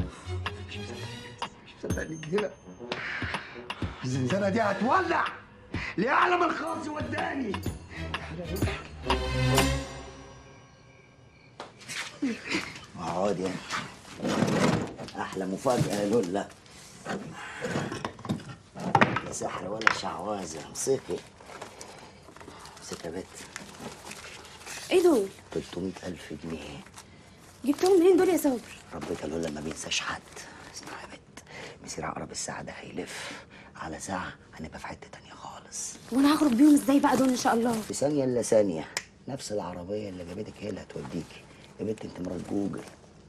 صدقني هنا الزنزانه دي هتولع ليعلم الخاص وداني اقعد يا احلى مفاجاه يا لولا لا سحر ولا شعوذه امسكي امسكي يا بت ايه دول 300 ألف جنيه جبتهم منين دول يا صابر ربك يا لولا ما بينساش حد اسمع يا بت مسير عقرب الساعة ده هيلف على ساعة هنبقى في حتة تانية خالص وانا هخرج بيهم ازاي بقى دول ان شاء الله في ثانية إلا ثانية نفس العربية اللي جابتك هي اللي هتوديكي يا بنت انت مرات جوجل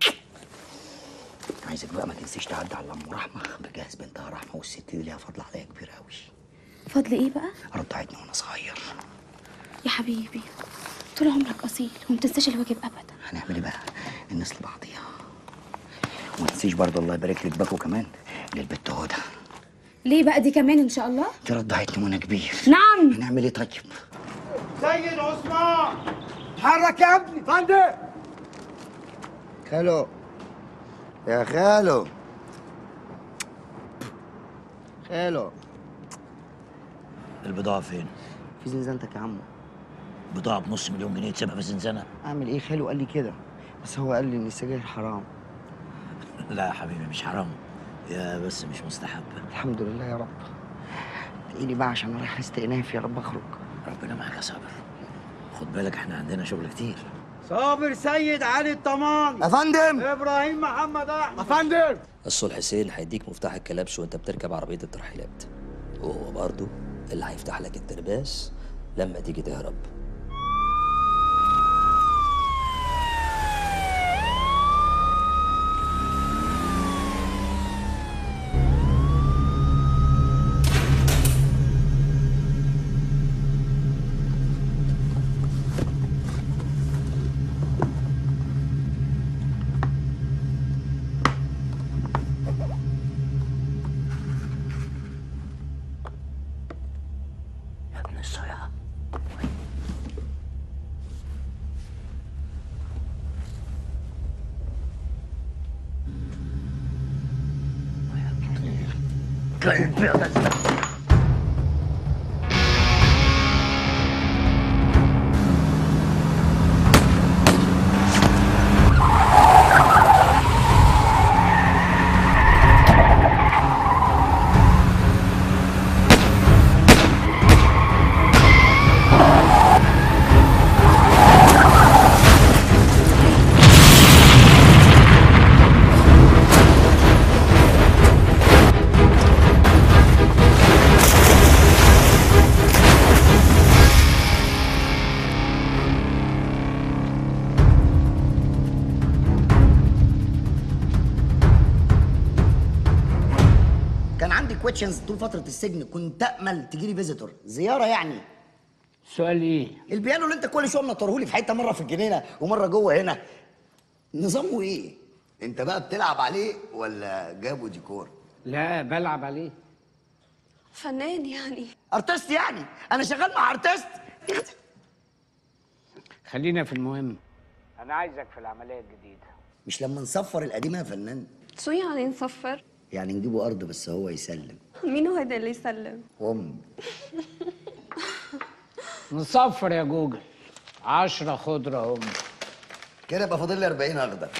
عايزك بقى ما تنسيش تعدي على ام رحمة بجهز بنتها رحمة والست دي ليها فضل عليا كبير قوي فضل ايه بقى رضعتني وانا صغير يا حبيبي طول عمرك اصيل وما تنساش الواجب ابدا هنعمل ايه بقى الناس لبعضيها وما تنسيش برضه الله يبارك لك باكو كمان للبت هدى ليه بقى دي كمان ان شاء الله دي رضعتني وانا كبير نعم هنعمل ايه طيب سيد عثمان اتحرك يا ابني فندم خالو يا خالو خالو البضاعة فين؟ في زنزانتك يا عمو بضاعة بنص مليون جنيه تسيبها في الزنزانة؟ اعمل ايه خالو قال لي كده بس هو قال لي ان السجاير حرام لا يا حبيبي مش حرام يا بس مش مستحب الحمد لله يا رب ادعي لي بقى عشان رايح استئناف يا رب اخرج ربنا معاك يا صابر خد بالك احنا عندنا شغل كتير صابر سيد علي الطمان يا فندم ابراهيم محمد احمد يا فندم الصلح حسين هيديك مفتاح الكلبش وانت بتركب عربية الترحيلات وهو برضه اللي هيفتح لك الترباس لما تيجي تهرب يا ابن الصيعة كلب يا بس كان عندي كويتشنز طول فترة السجن كنت أأمل تجيلي فيزيتور زيارة يعني سؤال ايه؟ البيانو اللي انت كل شويه منطرهولي في حته مره في الجنينه ومره جوه هنا نظامه ايه؟ انت بقى بتلعب عليه ولا جابه ديكور؟ لا بلعب عليه فنان يعني ارتست يعني انا شغال مع ارتست خلينا في المهم انا عايزك في العمليه الجديده مش لما نصفر القديمه يا فنان شو يعني نصفر يعني نجيبه ارض بس هو يسلم مين هو هيدا اللي يسلم امي نصفر يا جوجل عشرة خضرة هم كده يبقى فاضل لي 40 اخضر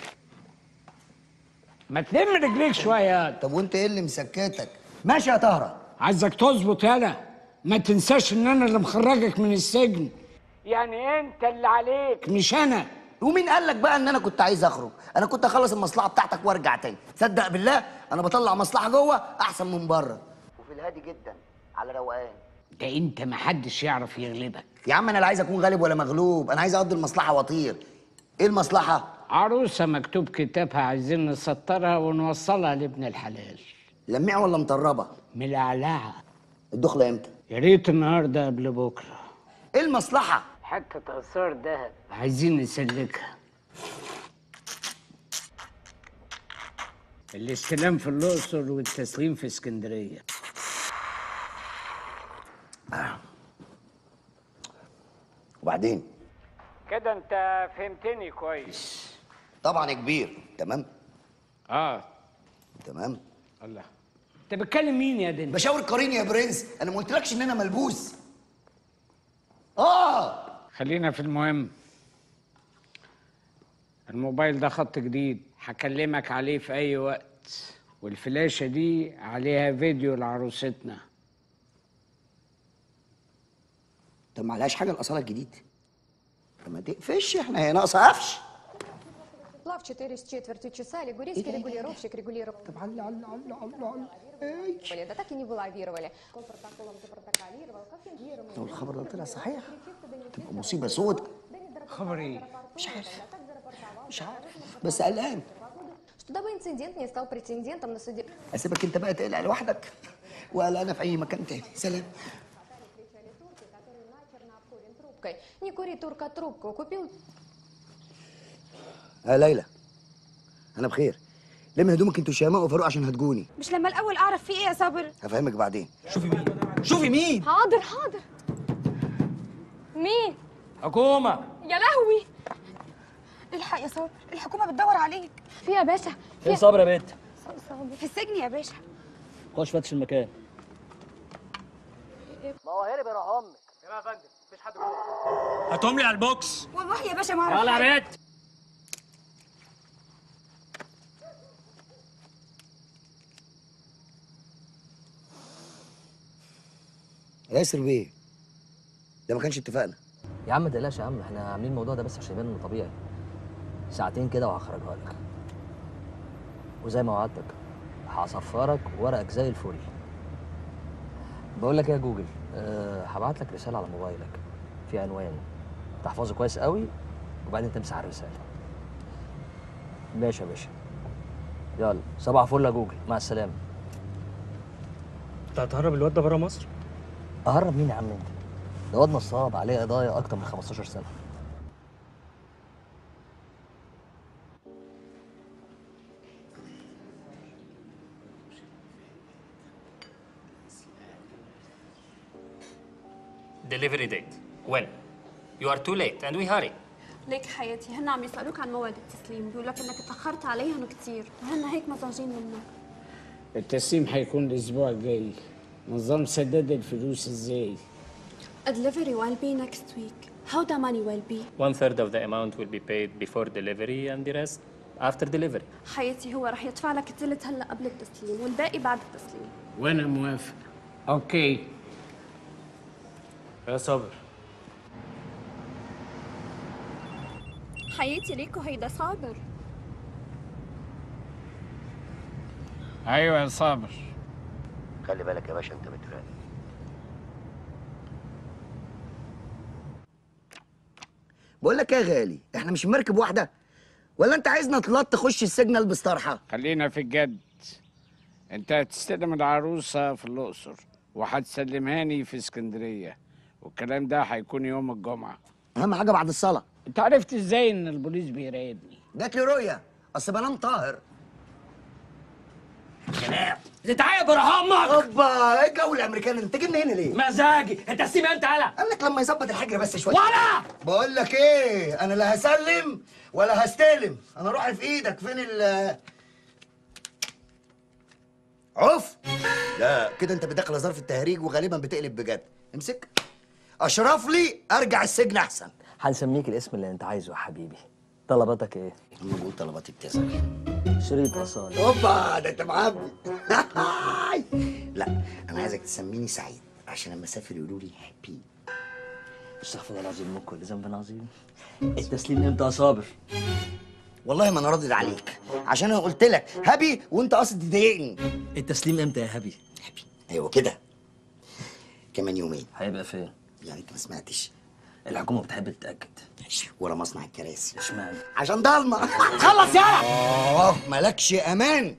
ما تلم رجليك شوية طب وانت ايه اللي مسكتك؟ ماشي يا طهرة عايزك تظبط يالا ما تنساش ان انا اللي مخرجك من السجن يعني انت اللي عليك مش انا ومين قال لك بقى ان انا كنت عايز اخرج؟ انا كنت اخلص المصلحه بتاعتك وارجع تاني، تصدق بالله انا بطلع مصلحه جوه احسن من بره. وفي الهادي جدا على روقان. ده انت محدش يعرف يغلبك يا عم انا لا عايز اكون غالب ولا مغلوب، انا عايز اقضي المصلحه واطير. ايه المصلحه؟ عروسة مكتوب كتابها عايزين نسطرها ونوصلها لابن الحلال لميعه ولا مطربه؟ ملعلعة الدخله امتى؟ يا ريت النهارده قبل بكره ايه المصلحه؟ حتة آثار دهب عايزين نسلكها الاستلام في الأقصر والتسليم في اسكندرية وبعدين كده انت فهمتني كويس طبعا يا كبير تمام اه تمام الله انت بتكلم مين يا دنيا بشاور قريني يا برنس انا ما قلتلكش ان انا ملبوس اه خلينا في المهم الموبايل ده خط جديد هكلمك عليه في اي وقت والفلاشة دي عليها فيديو لعروستنا طب ما عليهاش حاجه الاصاله الجديد طب ما تقفش احنا هي ناقصه قفش Плав 4 с четвертью часа, лигурийский регулировщик регулировал. Да так и не вылавировали. Он протоколом запротоколировал, как фингировал. لو الخبر ده طلع صحيح تبقى مصيبه سود خبر ايه مش عارف مش عارف بس قلقان Что дабы инцидент не стал претендентом на суде... اسيبك انت بقى تقلق لوحدك ولا انا في اي مكان تاني سلام трубкой. Не кури, турка, трубку. Купил يا ليلى انا بخير لم هدومك انت وشيماء وفاروق عشان هتجوني مش لما الاول اعرف في ايه يا صابر هفهمك بعدين شوفي مين شوفي مين حاضر حاضر مين؟ حكومة يا لهوي الحق يا صابر الحكومه بتدور عليك في يا باشا فين صبري يا بنت صابر في السجن يا باشا خش فتش المكان ما هو هرب يا امك يا فندم مفيش حد جوه هاتهم لي على البوكس والله يا باشا ما اعرف يلا حاجة. يا بنت ياسر بيه ده ما كانش اتفقنا يا عم ما تقلقش يا عم احنا عاملين الموضوع ده بس عشان يبان انه طبيعي ساعتين كده وهخرجها لك وزي ما وعدتك هصفرك ورقك زي الفل بقول لك ايه يا جوجل أه هبعت لك رساله على موبايلك في عنوان تحفظه كويس قوي وبعدين تمسح الرساله ماشي يا باشا يلا صباح فل يا جوجل مع السلامه انت هتهرب الواد ده بره مصر اهرب مين يا عم انت ده واد نصاب عليه قضايا اكتر من 15 سنه Delivery date. When? You are too late and we hurry. ليك حياتي هن عم يسألوك عن موعد التسليم بيقول لك انك اتأخرت عليهم كتير وهن هيك مزعجين منك التسليم هيكون الاسبوع الجاي نظام سداد الفلوس ازاي A delivery will be next week. How the money will be? One third of the amount will be paid before delivery and the rest after delivery. حياتي هو رح يدفع لك الثلث هلا قبل التسليم والباقي بعد التسليم وانا موافق اوكي يا صابر حياتي ليكو هيدا صابر ايوه يا صابر خلي بالك يا باشا انت بتراقب بقول لك ايه يا غالي احنا مش في مركب واحده ولا انت عايزنا تلط تخش السجن البس طرحه خلينا في الجد انت هتستلم العروسة في الأقصر وهتسلمهاني في اسكندرية والكلام ده هيكون يوم الجمعة اهم حاجه بعد الصلاه انت عرفت ازاي ان البوليس بيراقبني جات لي رؤيه اصل بنام طاهر تعالى برا امك اوبا ايه الجو الامريكاني انت جبنا هنا ليه؟ مزاجي انت سيب انت هلا قال لك لما يظبط الحجر بس شويه ولا بقول لك ايه انا لا هسلم ولا هستلم انا روحي في ايدك فين ال عف لا كده انت بتدخل ظرف التهريج وغالبا بتقلب بجد امسك اشرف لي ارجع السجن احسن هنسميك الاسم اللي انت عايزه يا حبيبي طلباتك ايه؟ انا بقول طلباتي بتزعل شريط اصالة اوبا ده انت معبي لا انا عايزك تسميني سعيد عشان لما اسافر يقولوا لي هابي استغفر الله العظيم من كل ذنب عظيم التسليم امتى يا صابر؟ والله ما انا راضي عليك عشان انا قلت لك هابي وانت قاصد تضايقني التسليم امتى يا هبي؟ ايوه كده كمان يومين هيبقى فين؟ يعني انت ما سمعتش الحكومة بتحب تتأكد ورا مصنع الكراسي اشمعنى؟ عشان ضلمه خلص يلا اه مالكش امان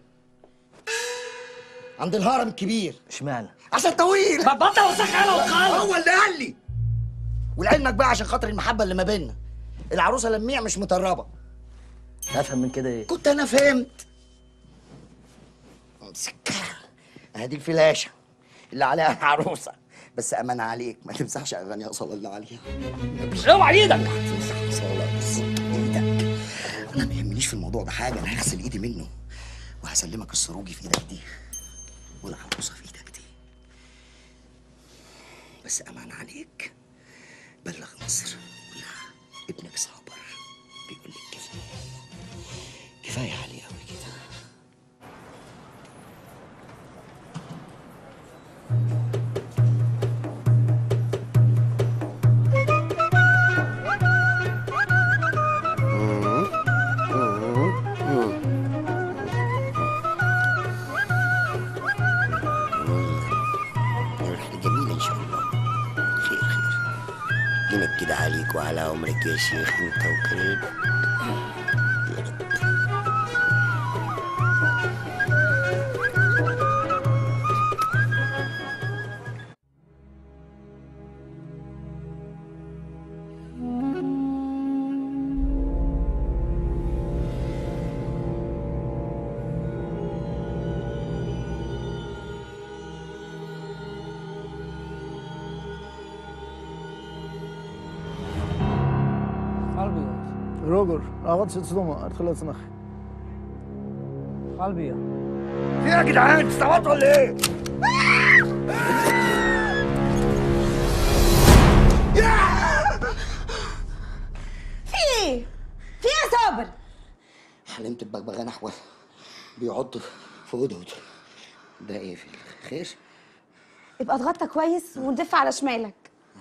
عند الهرم الكبير اشمعنى؟ عشان طويل بطل وسخ انا وخلص هو اللي قال لي ولعلمك بقى عشان خاطر المحبه اللي ما بيننا العروسه لميع مش مطربه افهم من كده ايه كنت انا فهمت سكر ادي الفلاشه اللي عليها العروسه بس امان عليك ما تمسحش اغانيها صلى الله عليها اوعى ايدك تمسح صلاه بص ايدك انا ما يهمنيش في الموضوع ده حاجه انا هغسل ايدي منه وهسلمك السروجي في ايدك دي والعروسه في ايدك دي بس امان عليك بلغ مصر قولها ابنك صابر بيقول لك كفايه كفايه عليه قوي كده جميلة إن شاء الله خير خير جنك كده عليك وعلى عمرك يا شيخ أنت وكريم قلبي روجر اقعد ست صدمة ادخل اسمخ قلبي في إيه يا جدعان استوعبتوا ولا ايه؟ في ايه؟ في ايه يا صابر؟ حلمت ببغبغان احول بيعض في هدهد ده ايه في خير؟ يبقى اتغطى كويس ونلف على شمالك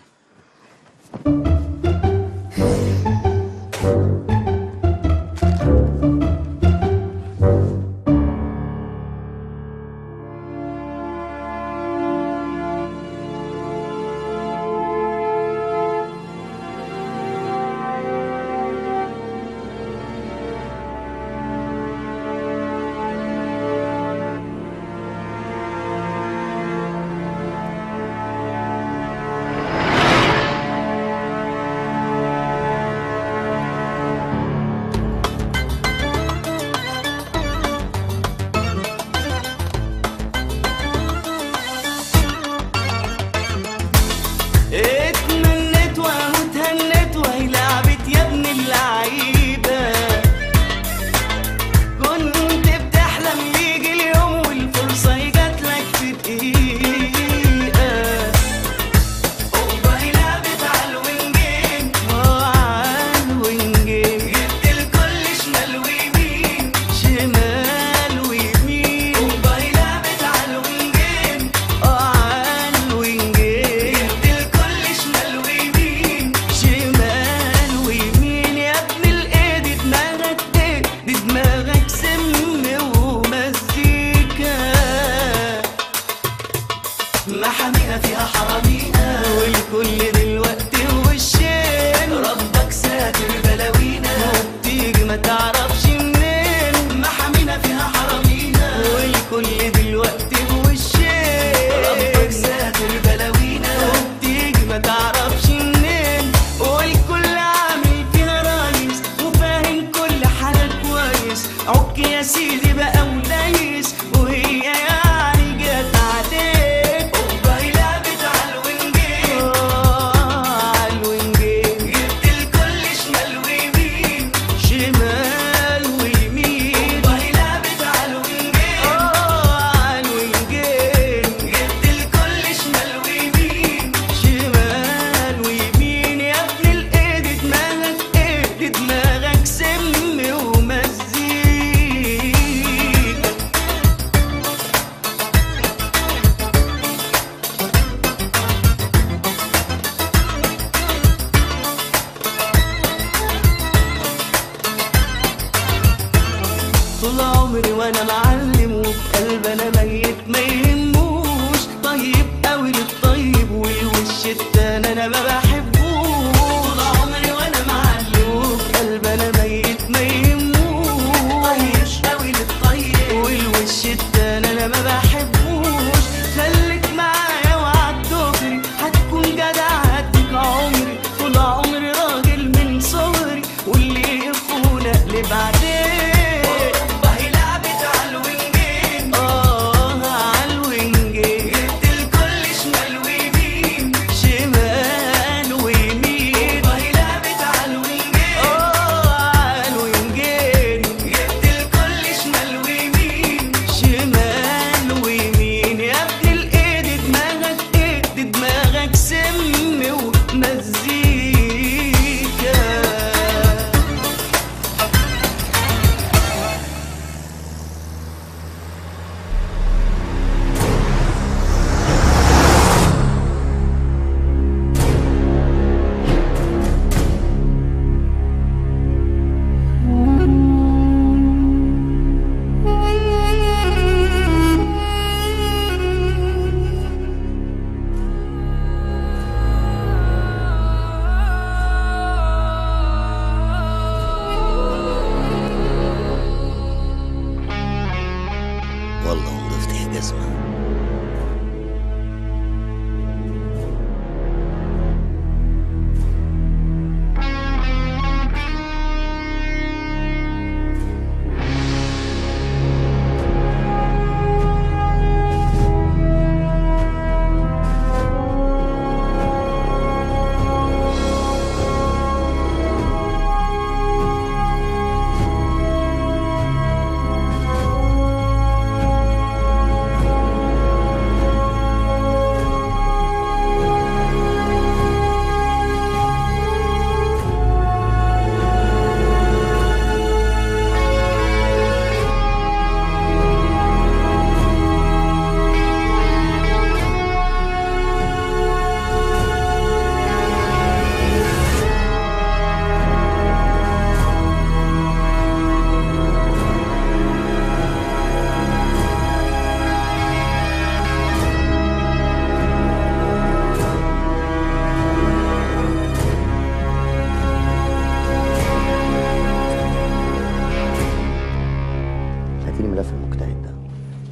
اتمنيت واهو اتهنيت وهي لعبت يا ابن اللعيبة كنت بتحلم يجي اليوم والفرصة جاتلك في دقيقة والله لعبت على الوينجين اه على الوينجين جبت الكل شمال ويمين شمال ويمين والله لعبت على الوينجين اه على الوينجين جبت الكل شمال ويمين شمال ويمين يا ابن الايد دماغك ايه دي دماغك سم ومزيكا محامينا فيها حرامينا والكل دلوقتي وشين ربك ساتر بلاوينا وبتيجي ما تعرفش منين محامينا فيها حرامينا والكل دلوقتي وشين ربك ساتر بلاوينا وبتيجي ما تعرفش منين والكل عامل فيها رايس وفاهم كل حاجة كويس عك يا سيدي بقى وليس وهي يعني جت عليك والله لعبت على والله وضفت يا جزمة هاتيلي ملف المجتهد ده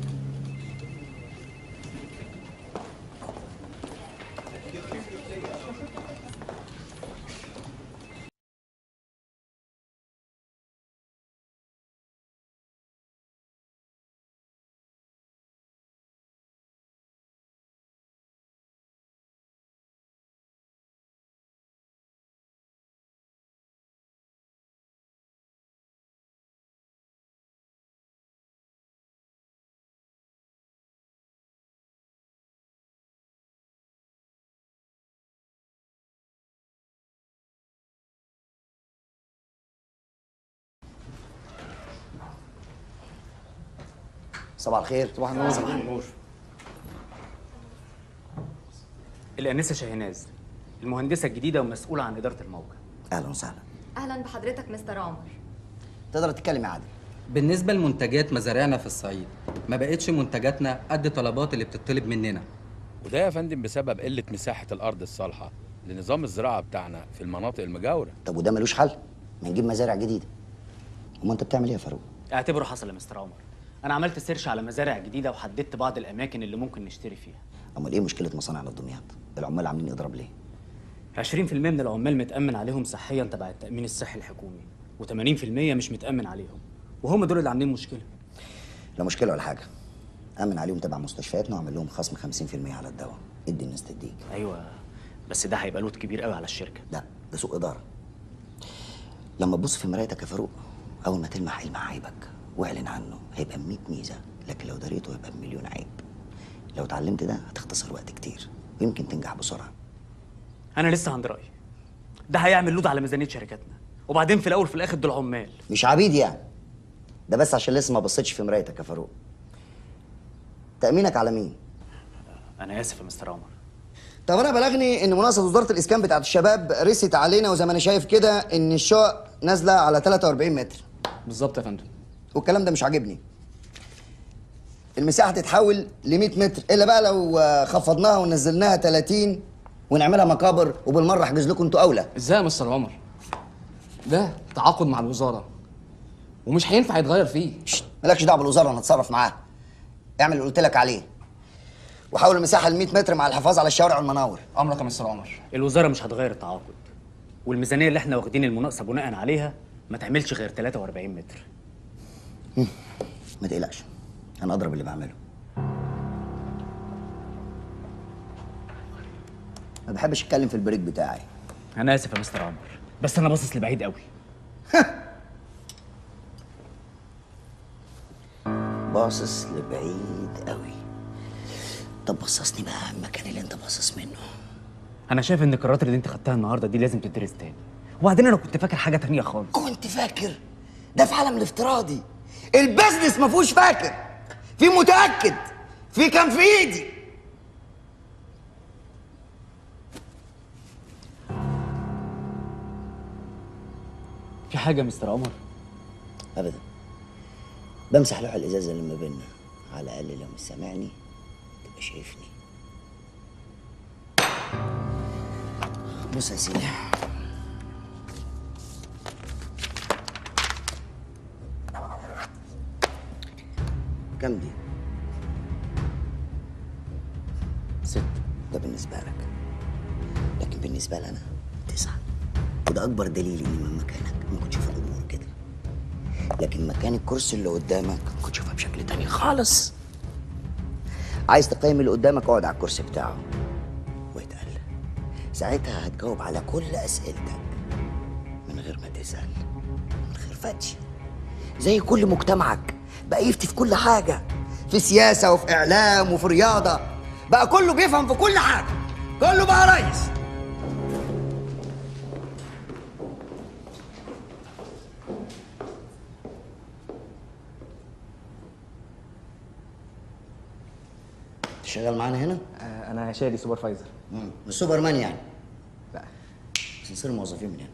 صباح الخير صباح النور صباح النور الانسه شاهناز المهندسه الجديده ومسؤوله عن اداره الموقع اهلا وسهلا اهلا بحضرتك مستر عمر تقدر تتكلم يا عادل بالنسبة لمنتجات مزارعنا في الصعيد ما بقتش منتجاتنا قد طلبات اللي بتطلب مننا وده يا فندم بسبب قلة مساحة الأرض الصالحة لنظام الزراعة بتاعنا في المناطق المجاورة طب وده ملوش حل ما نجيب مزارع جديده وما انت بتعمل ايه يا فاروق اعتبره حصل يا مستر عمر انا عملت سيرش على مزارع جديده وحددت بعض الاماكن اللي ممكن نشتري فيها امال ايه مشكله مصانعنا في دمياط العمال عاملين اضراب ليه 20% من العمال متامن عليهم صحيا تبع التامين الصحي الحكومي و80% مش متامن عليهم وهم دول اللي عاملين مشكله لا مشكله ولا حاجه امن عليهم تبع مستشفياتنا واعمل لهم خصم 50% على الدواء ادي الناس تديك ايوه بس ده هيبقى لود كبير قوي على الشركه لا ده سوء اداره لما تبص في مرايتك يا فاروق اول ما تلمح علم عيبك واعلن عنه هيبقى 100 ميزه لكن لو دريته هيبقى بمليون عيب لو اتعلمت ده هتختصر وقت كتير ويمكن تنجح بسرعه انا لسه عند رايي ده هيعمل لود على ميزانيه شركاتنا وبعدين في الاول وفي الاخر دول عمال مش عبيد يعني ده بس عشان لسه ما بصيتش في مرايتك يا فاروق تامينك على مين انا اسف يا مستر عمر طب انا بلغني ان مناقصه وزاره الاسكان بتاعت الشباب رست علينا وزي ما انا شايف كده ان الشقق نازله على 43 متر بالظبط يا فندم والكلام ده مش عاجبني المساحه تتحول ل 100 متر الا بقى لو آه، خفضناها ونزلناها 30 ونعملها مقابر وبالمره احجز لكم انتوا اولى ازاي يا مستر عمر ده تعاقد مع الوزاره ومش هينفع يتغير فيه مالكش دعوه بالوزاره انا اتصرف معاها اعمل اللي قلت لك عليه وحول المساحه ل 100 متر مع الحفاظ على الشوارع والمناور امرك يا مستر عمر الوزاره مش هتغير التعاقد والميزانيه اللي احنا واخدين المناقصه بناء عليها ما تعملش غير 43 متر ما تقلقش انا اضرب اللي بعمله ما بحبش اتكلم في البريك بتاعي انا اسف يا مستر عمر بس انا باصص لبعيد قوي باصص لبعيد قوي طب بصصني بقى على المكان اللي انت باصص منه انا شايف ان القرارات اللي انت خدتها النهارده دي لازم تدرس تاني وبعدين انا كنت فاكر حاجه تانية خالص كنت فاكر ده في عالم الافتراضي البزنس ما فيهوش فاكر في متاكد في كان في ايدي في حاجه يا مستر عمر ابدا بمسح لوح الازازه اللي ما بيننا على الاقل لو مش سامعني تبقى شايفني بص يا سيدي كام دي ستة ده بالنسبة لك لكن بالنسبة لي أنا تسعة وده أكبر دليل إني من مكانك ما كنتش شايف الأمور كده لكن مكان الكرسي اللي قدامك كنت شايفها بشكل تاني خالص عايز تقيم اللي قدامك اقعد على الكرسي بتاعه واتقل ساعتها هتجاوب على كل أسئلتك من غير ما تسأل من غير فتش زي كل مجتمعك بقى يفتي في كل حاجة في سياسة وفي إعلام وفي رياضة بقى كله بيفهم في كل حاجة كله بقى ريس شغال معانا هنا؟ آه انا شادي سوبرفايزر مم. مش سوبرمان يعني؟ لا بس نصير موظفين من هنا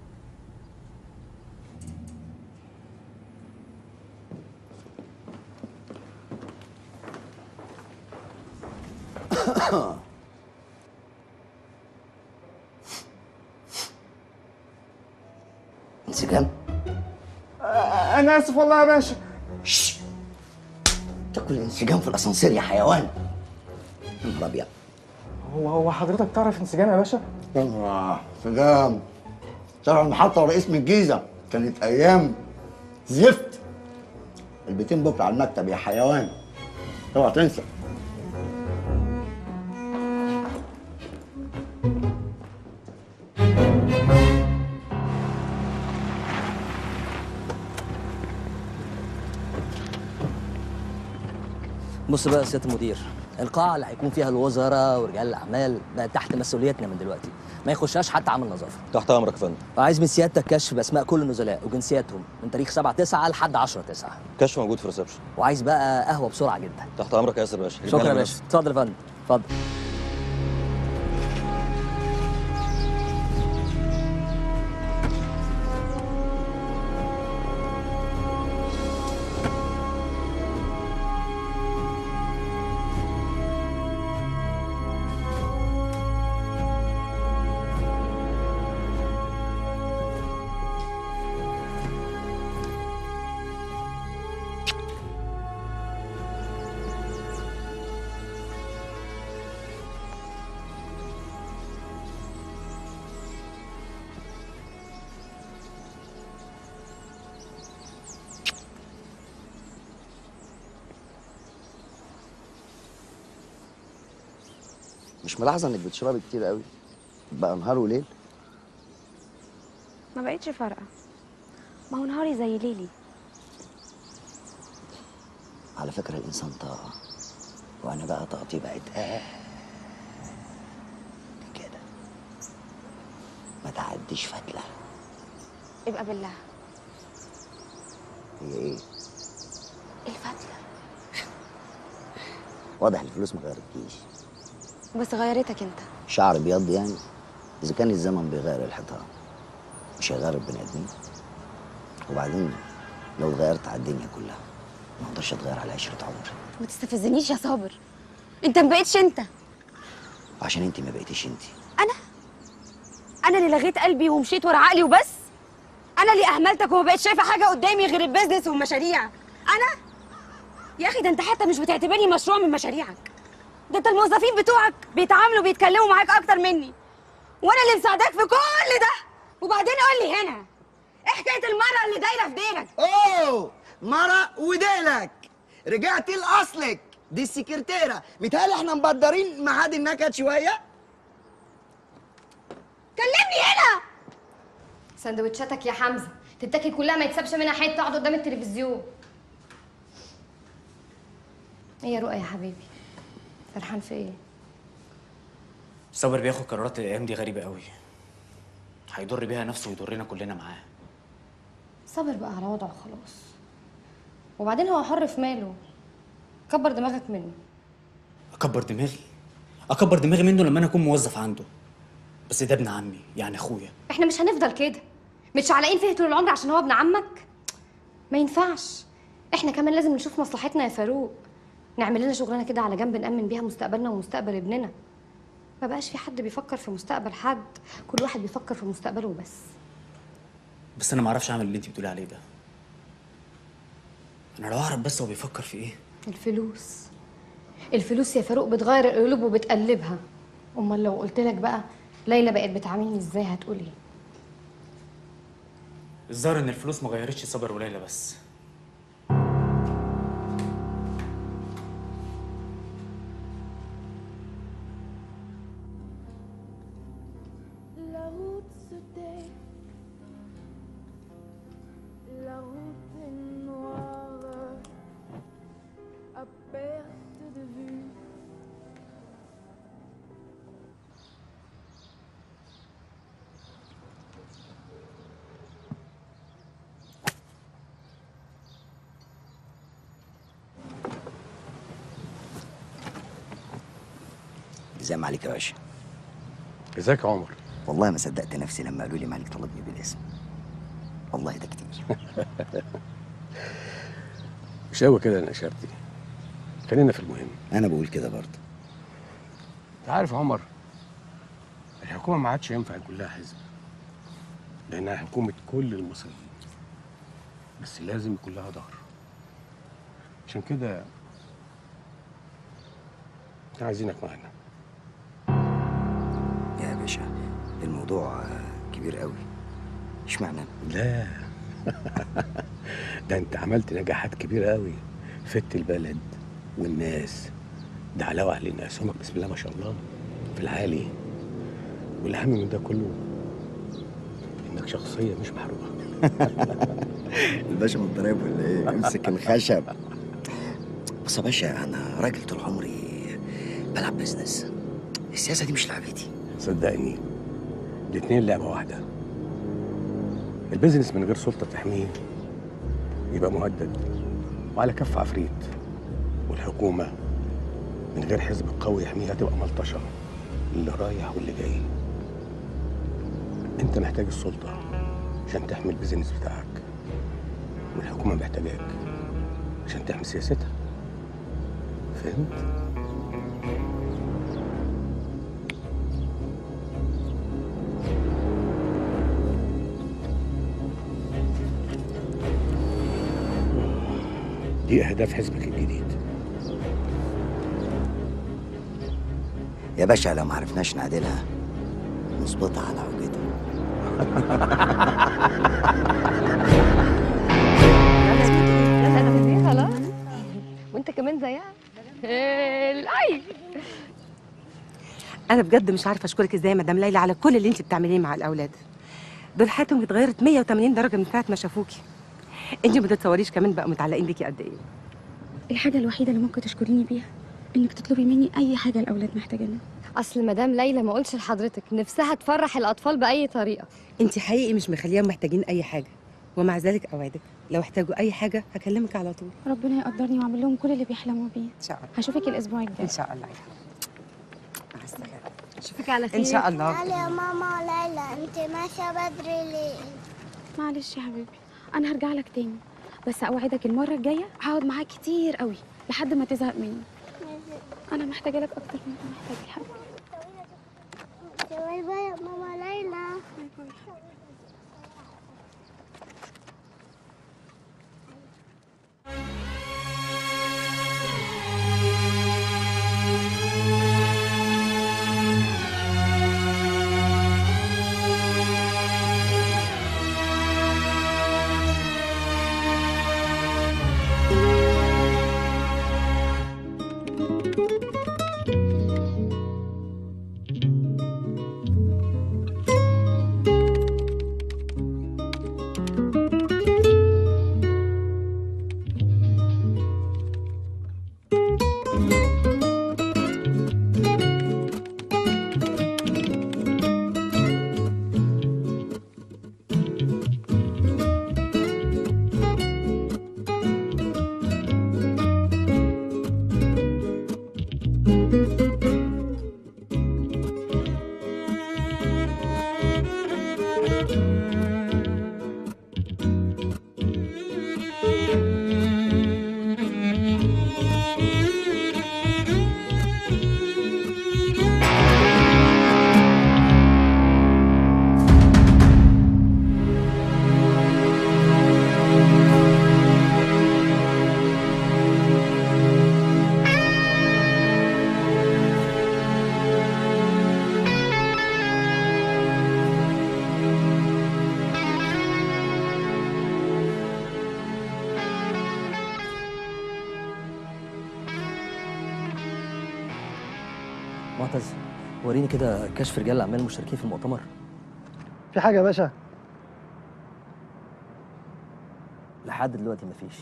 انسجام انا اسف والله يا باشا تاكل انسجام في الاسانسير يا حيوان يا نهار ابيض هو هو حضرتك تعرف انسجام يا باشا؟ اه انسجام طلع المحطة ورئيس من الجيزة كانت أيام زفت البيتين بكرة على المكتب يا حيوان اوعى تنسى بص بقى يا سياده المدير القاعه اللي هيكون فيها الوزراء ورجال الاعمال بقت تحت مسؤوليتنا من دلوقتي ما يخشهاش حتى عامل نظافه تحت امرك يا فندم وعايز من سيادتك كشف باسماء كل النزلاء وجنسياتهم من تاريخ 7 9 لحد 10 9 كشف موجود في الريسبشن وعايز بقى قهوه بسرعه جدا تحت امرك يا ياسر باشا شكرا يا باشا اتفضل يا فندم اتفضل مش ملاحظة إنك بتشربي كتير قوي بقى نهار وليل ما بقتش فارقه ما هو نهاري زي ليلي على فكرة الإنسان طاقة وأنا بقى طاقتي بقت آه كده ما تعديش فتلة يبقى بالله هي إيه؟ الفتله واضح الفلوس ما غيرتكيش بس غيرتك انت شعر بيض يعني إذا كان الزمن بيغير الحيطان مش هيغير البني آدمين وبعدين لو اتغيرت على الدنيا كلها ما اقدرش اتغير على عشرة عمر ما تستفزنيش يا صابر انت ما بقتش انت عشان انت ما بقيتيش انت انا انا اللي لغيت قلبي ومشيت ورا عقلي وبس انا اللي اهملتك وما بقتش شايفه حاجه قدامي غير البيزنس والمشاريع انا يا اخي ده انت حتى مش بتعتبرني مشروع من مشاريعك ده انت الموظفين بتوعك بيتعاملوا بيتكلموا معاك اكتر مني وانا اللي مساعداك في كل ده وبعدين قول لي هنا ايه حكايه المره اللي دايره في ديلك اوه مرة وديلك رجعتي لاصلك دي السكرتيره متهيألي احنا مبدرين معاد النكد شويه كلمني هنا سندوتشاتك يا حمزه تتاكل كلها ما يتسابش منها حته تقعد قدام التلفزيون ايه يا رؤى يا حبيبي فرحان في ايه صابر بياخد قرارات الايام دي غريبه قوي هيضر بيها نفسه ويضرنا كلنا معاه صابر بقى على وضعه خلاص وبعدين هو حر في ماله كبر دماغك منه اكبر دماغي اكبر دماغي منه لما انا اكون موظف عنده بس ده ابن عمي يعني اخويا احنا مش هنفضل كده مش علاقين فيه طول العمر عشان هو ابن عمك ما ينفعش احنا كمان لازم نشوف مصلحتنا يا فاروق نعمل لنا شغلانه كده على جنب نأمن بيها مستقبلنا ومستقبل ابننا ما بقاش في حد بيفكر في مستقبل حد كل واحد بيفكر في مستقبله وبس بس انا ما اعرفش اعمل اللي انت بتقولي عليه ده انا لو اعرف بس هو بيفكر في ايه الفلوس الفلوس يا فاروق بتغير القلوب وبتقلبها امال لو قلت لك بقى ليلى بقت بتعاملني ازاي هتقول ايه الظاهر ان الفلوس ما غيرتش صبر وليلى بس La route se tait, la route est noire, à perte de vue. ازاي عليك يا باشا ازيك يا عمر والله ما صدقت نفسي لما قالوا لي مالك طلبني بالاسم والله ده كتير مش قوي كده يا نشارتي خلينا في المهم انا بقول كده برضه انت عارف يا عمر الحكومه ما عادش ينفع يكون لها حزب لانها حكومه كل المصريين بس لازم يكون لها ظهر عشان كده احنا عايزينك معانا يا باشا الموضوع آه، كبير قوي اشمعنى لا ده انت عملت نجاحات كبيره قوي فدت البلد والناس ده علاوه علينا اسهمك بسم الله ما شاء الله في العالي والاهم من ده كله انك شخصيه مش محروقه الباشا متضرب ولا ايه امسك الخشب بص يا باشا انا راجل طول عمري بلعب بيزنس السياسه دي مش لعبتي صدقني الاتنين لعبه واحده البيزنس من غير سلطه تحميه يبقى مهدد وعلى كف عفريت والحكومه من غير حزب قوي يحميها تبقى ملطشه اللي رايح واللي جاي انت محتاج السلطه عشان تحمي البيزنس بتاعك والحكومه محتاجاك عشان تحمي سياستها فهمت دي اهداف حزبك الجديد يا باشا لو ما عرفناش نعدلها نظبطها على عوجتها لا انا بدي خلاص وانت كمان زيها الاي انا بجد مش عارفه اشكرك ازاي يا مدام ليلى على كل اللي انت بتعمليه مع الاولاد دول حياتهم اتغيرت 180 درجه من ساعه ما شافوكي انت ما تتصوريش كمان بقوا متعلقين بيكي قد ايه الحاجة الوحيدة اللي ممكن تشكريني بيها انك تطلبي مني اي حاجة الاولاد محتاجينها اصل مدام ليلى ما قلتش لحضرتك نفسها تفرح الاطفال باي طريقه انت حقيقي مش مخليهم محتاجين اي حاجه ومع ذلك اوعدك لو احتاجوا اي حاجه هكلمك على طول ربنا يقدرني واعمل لهم كل اللي بيحلموا بيه ان شاء الله هشوفك الاسبوع الجاي ان شاء الله يا حبيبتي مع السلامه اشوفك على خير ان شاء الله تعالي يا ماما ليلى انت ماشيه بدري ليه معلش يا حبيبي انا هرجع لك تاني بس اوعدك المره الجايه هقعد معاك كتير قوي لحد ما تزهق مني انا محتاجه لك اكتر من ما محتاجه يا حبيبي باي باي يا ماما ليلى معتز وريني كده كشف رجال الاعمال المشتركين في المؤتمر في حاجه يا باشا لحد دلوقتي مفيش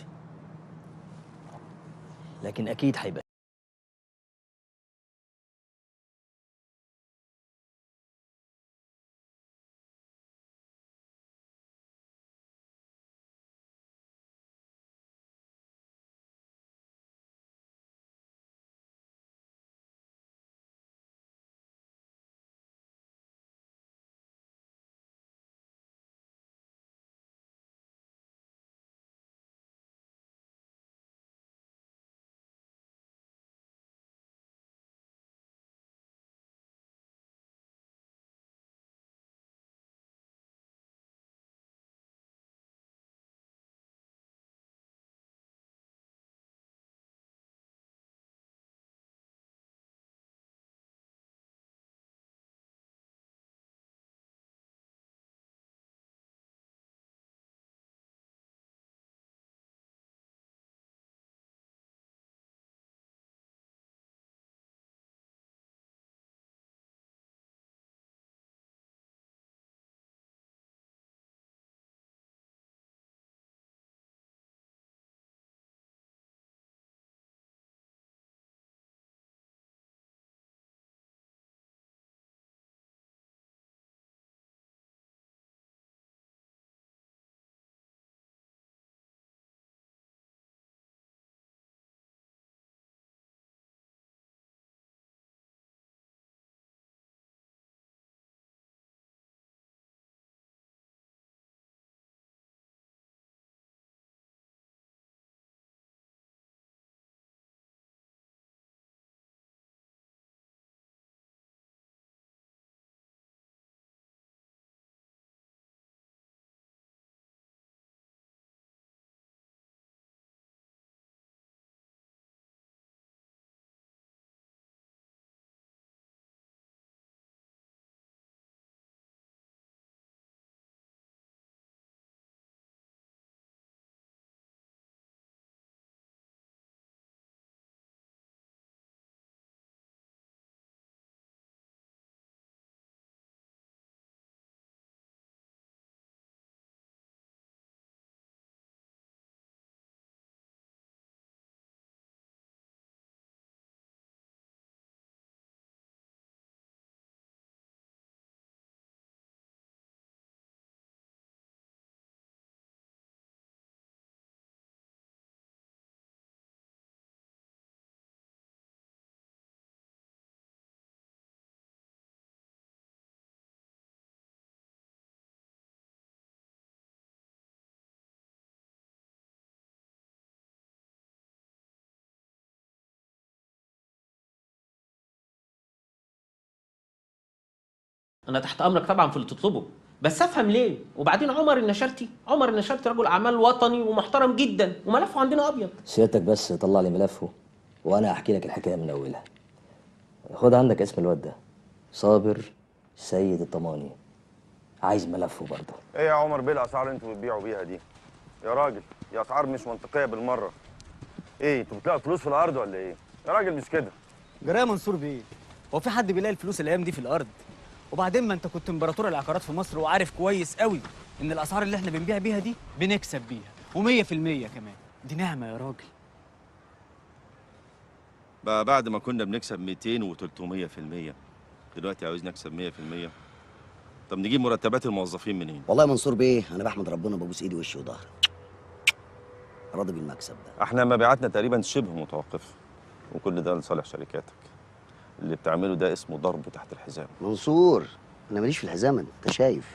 لكن اكيد هيبقى انا تحت امرك طبعا في اللي تطلبه بس افهم ليه وبعدين عمر النشرتي عمر النشرتي رجل اعمال وطني ومحترم جدا وملفه عندنا ابيض سيادتك بس طلع لي ملفه وانا هحكي لك الحكايه من اولها خد عندك اسم الواد ده صابر سيد الطماني عايز ملفه برضه ايه يا عمر بيه الاسعار اللي انتوا بتبيعوا بيها دي يا راجل دي اسعار مش منطقيه بالمره ايه انتوا بتلاقوا فلوس في الارض ولا ايه يا راجل مش كده جرايه منصور بيه هو في حد بيلاقي الفلوس الايام دي في الارض وبعدين ما انت كنت امبراطور العقارات في مصر وعارف كويس قوي ان الاسعار اللي احنا بنبيع بيها دي بنكسب بيها و100% كمان دي نعمه يا راجل بقى بعد ما كنا بنكسب 200 و300 في المية دلوقتي عاوز نكسب 100 في المية طب نجيب مرتبات الموظفين منين والله يا منصور بيه انا بحمد ربنا ببوس ايدي وشي وظهري راضي بالمكسب ده احنا مبيعاتنا تقريبا شبه متوقفه وكل ده لصالح شركاتك اللي بتعمله ده اسمه ضرب تحت الحزام منصور انا ماليش في الحزام انت شايف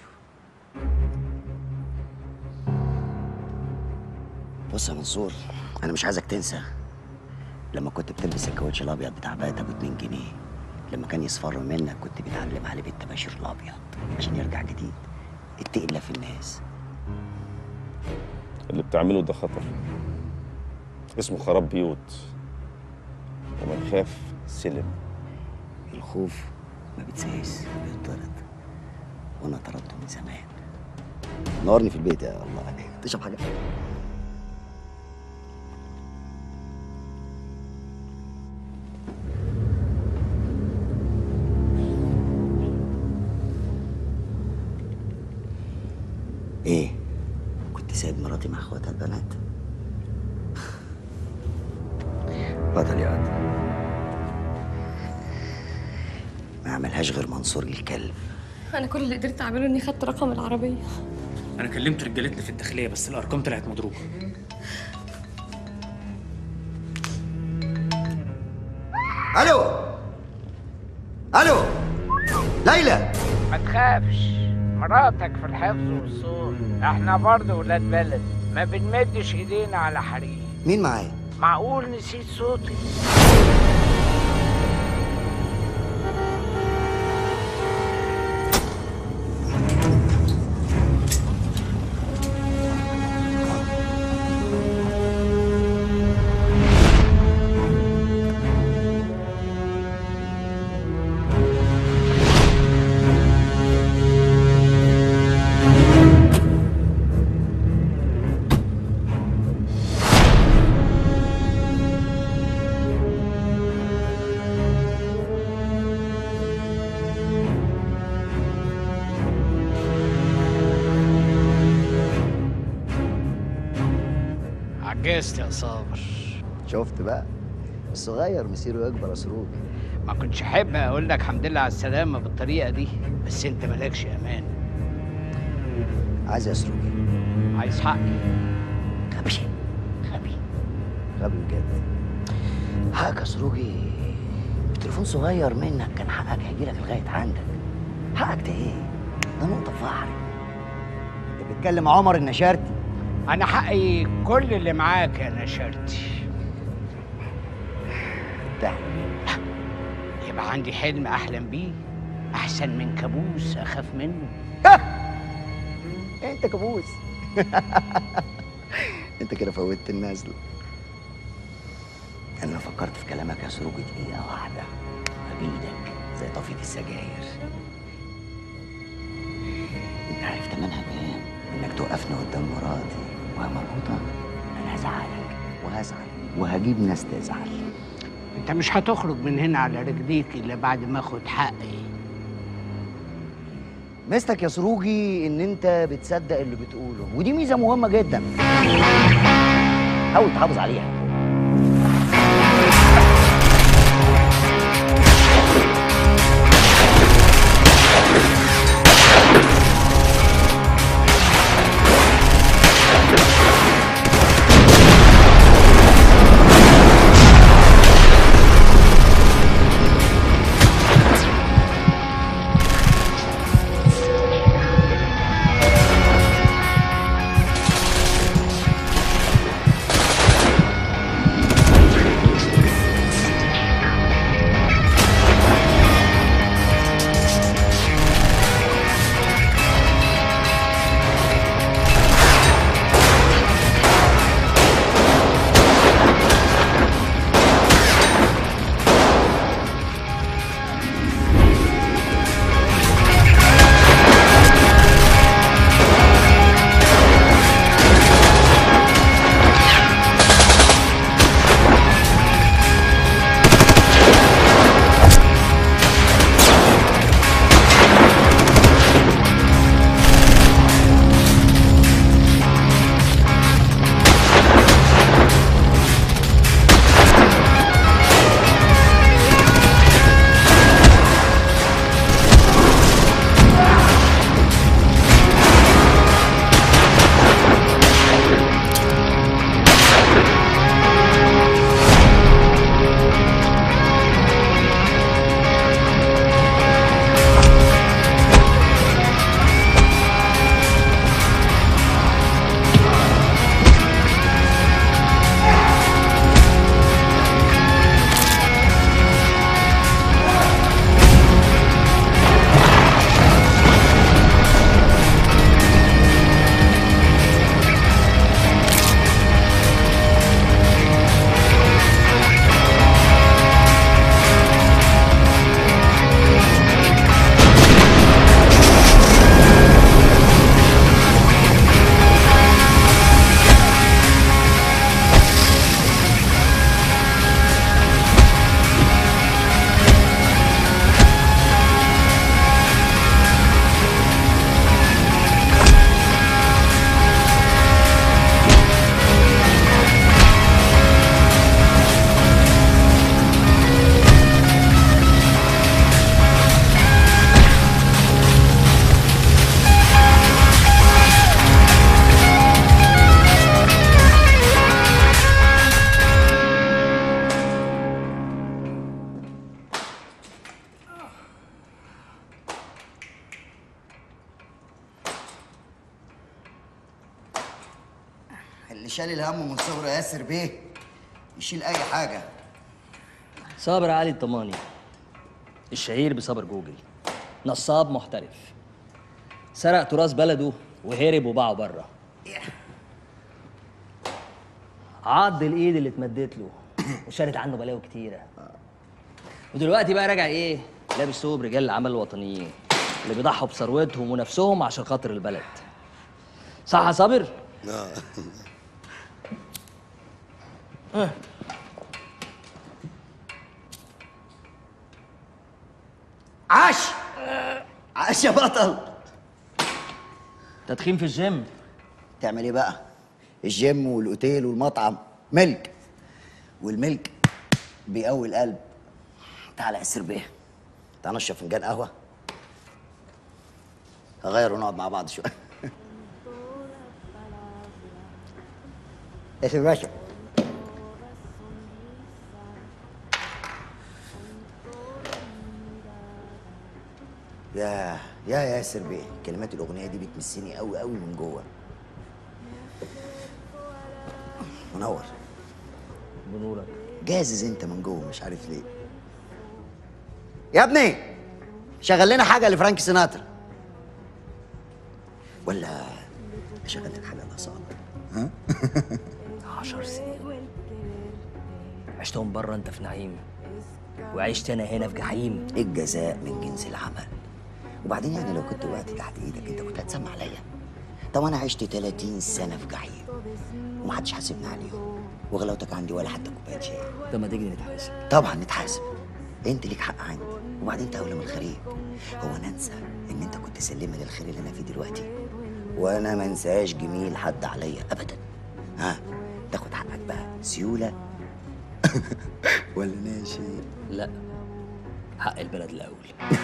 بص يا منصور انا مش عايزك تنسى لما كنت بتلبس الكاوتش الابيض بتاع بات ابو 2 جنيه لما كان يصفر منك كنت بتعلم عليه بالتباشير الابيض عشان يرجع جديد اتقي الله في الناس اللي بتعمله ده خطر اسمه خراب بيوت ومن خاف سلم الخوف ما بيتسايس بيطرد وانا طردته من زمان نورني في البيت يا الله تشرب حاجه مراتي مع اخواتها البنات اتفضل يا واد ما يعملهاش غير منصور الكلب انا كل اللي قدرت اعمله اني خدت رقم العربيه انا كلمت رجالتنا في الداخليه بس الارقام طلعت مضروبه الو الو ليلى ما تخافش مراتك في الحفظ والصون احنا برضه ولاد بلد ما بنمدش ايدينا على حريم مين معايا معقول نسيت صوتي عجزت يا صابر شفت بقى الصغير مسيره يكبر يا سروج ما كنتش احب اقول لك الحمد لله على السلامه بالطريقه دي بس انت مالكش امان عايز يا سروج عايز حقي غبي غبي غبي بجد حقك يا سروجي بتليفون صغير منك كان حقك هيجيلك لغايه عندك حقك ده ايه؟ ده نقطه في بحر انت بتتكلم عمر النشارتي انا حقي كل اللي معاك يا نشرتي ده يبقى عندي حلم احلم بيه احسن من كابوس اخاف منه انت كابوس انت كده فوتت النازله انا لو فكرت في كلامك يا سروج دقيقه واحده هجيدك زي طفية السجاير انت عارف تمنها كام انك توقفني قدام مراتي وهي مربوطه انا هزعلك وهزعل وهجيب ناس تزعل انت مش هتخرج من هنا على رجليك الا بعد ما اخد حقي ميزتك يا سروجي ان انت بتصدق اللي بتقوله ودي ميزه مهمه جدا حاول تحافظ عليها شال الهم من صغره ياسر بيه يشيل اي حاجه صابر علي الطماني الشهير بصابر جوجل نصاب محترف سرق تراث بلده وهرب وباعه بره عض الايد اللي اتمدت له وشالت عنه بلاوي كتيره ودلوقتي بقى راجع ايه لابس ثوب رجال الاعمال الوطنيين اللي بيضحوا بثروتهم ونفسهم عشان خاطر البلد صح يا صابر اه عاش عاش يا بطل تدخين في الجيم تعمل ايه بقى الجيم والاوتيل والمطعم ملك والملك بيقوي القلب تعالى ياسر بيه تعال نشرب فنجان قهوه هغير ونقعد مع بعض شويه ياسر باشا يا يا ياسر بيه كلمات الاغنيه دي بتمسني قوي قوي من جوه منور بنورك جازز انت من جوه مش عارف ليه يا ابني شغل لنا حاجه لفرانك سيناترا ولا اشغل لك حاجه لاصاله ها عشر سنين عشتهم بره انت في نعيم وعشت انا هنا في جحيم الجزاء من جنس العمل وبعدين يعني لو كنت وقعت تحت ايدك انت كنت هتسمع عليا طب انا عشت 30 سنه في جحيم ومحدش حاسبني عليهم وغلاوتك عندي ولا حتى كوبايه شاي طب ما تيجي نتحاسب طبعا نتحاسب انت ليك حق عندي وبعدين انت اولى من الخير هو انا انسى ان انت كنت سلمه للخير اللي انا فيه دلوقتي وانا ما انساش جميل حد عليا ابدا ها تاخد حقك بقى سيوله ولا ناشي لا حق البلد الاول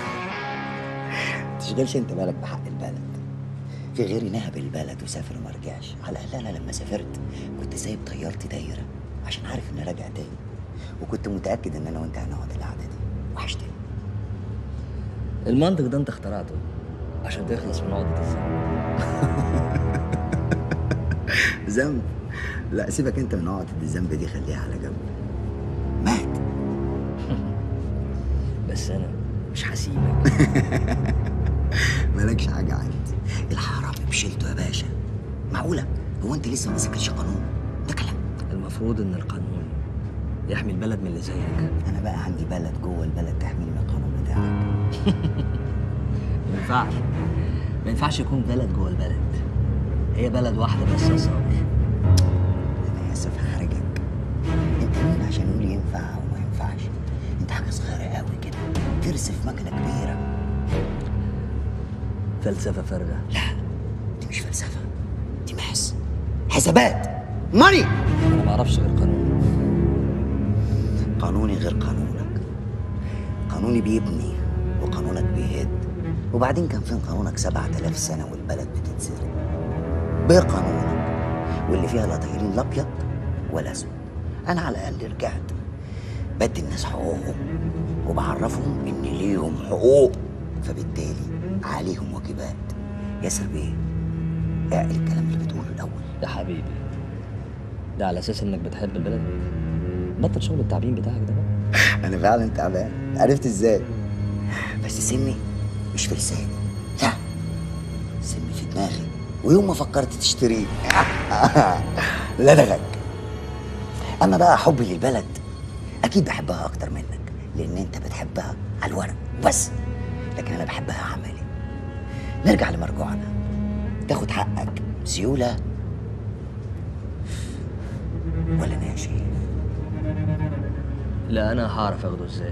تشغلش انت بالك بحق البلد في غيري نهب البلد وسافر وما رجعش على الاقل انا لما سافرت كنت سايب طيارتي دايره عشان عارف اني راجع تاني وكنت متاكد ان انا وانت هنقعد القعده دي وحشتني المنطق ده انت اخترعته عشان تخلص من عقدة الذنب ذنب لا سيبك انت من عقدة الذنب دي خليها على جنب مات بس انا مش هسيبك مالكش حاجه عندي الحرامي بشيلته يا باشا معقوله هو انت لسه ما مسكتش قانون المفروض ان القانون يحمي البلد من اللي زيك انا بقى عندي بلد جوه البلد تحميني من القانون بتاعك ما ينفعش ما ينفعش يكون بلد جوه البلد هي بلد واحده بس يا صابر انا اسف هحرجك انت مين عشان يقول ينفع وما ينفعش انت حاجه صغيره قوي كده ترسف مكنه كبيره فلسفه فارغه لا دي مش فلسفه دي محس حسابات ماني انا ما اعرفش غير قانون قانوني غير قانونك قانوني بيبني وقانونك بيهد وبعدين كان فين قانونك سبعة آلاف سنة والبلد بتتسرق بقانونك واللي فيها لا طايرين لا أبيض ولا أسود أنا على الأقل رجعت بدي الناس حقوقهم وبعرفهم إن ليهم حقوق فبالتالي عليهم واجبات ياسر بيه اعقل الكلام اللي بتقوله الأول يا حبيبي ده على اساس انك بتحب البلد بطل شغل التعبين بتاعك ده بقى أنا فعلا تعبان عرفت إزاي بس سمي مش في لساني لا سمي في دماغي ويوم ما فكرت تشتريه لدغك اما بقى حبي للبلد اكيد بحبها اكتر منك لان انت بتحبها على الورق بس لكن انا بحبها عملي نرجع لمرجوعنا تاخد حقك سيوله ولا ناشي لا انا هعرف اخده ازاي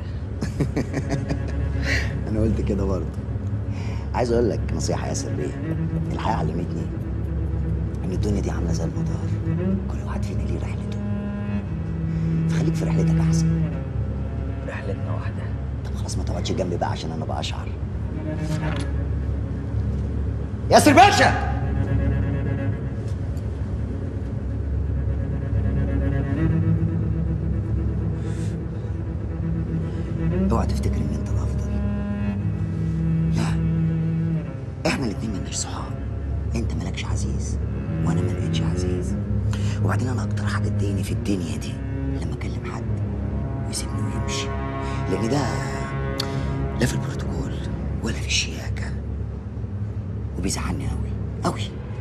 انا قلت كده برضه عايز اقول لك نصيحه يا ياسر بيه الحياه علمتني ان الدنيا دي عامله زي المطار كل واحد فينا ليه رحلته فخليك في رحلتك احسن رحلتنا واحده طب خلاص ما تقعدش جنبي بقى عشان انا بقى اشعر ياسر باشا اوعى تفتكر ان انت الافضل لا احنا الاتنين مالناش صحاب انت مالكش عزيز وانا ما لقيتش عزيز وبعدين انا اكتر حاجه تضايقني في الدنيا دي لما اكلم حد ويسيبني ويمشي لان ده لا في البروتوكول ولا في الشياكه وبيزعلني قوي قوي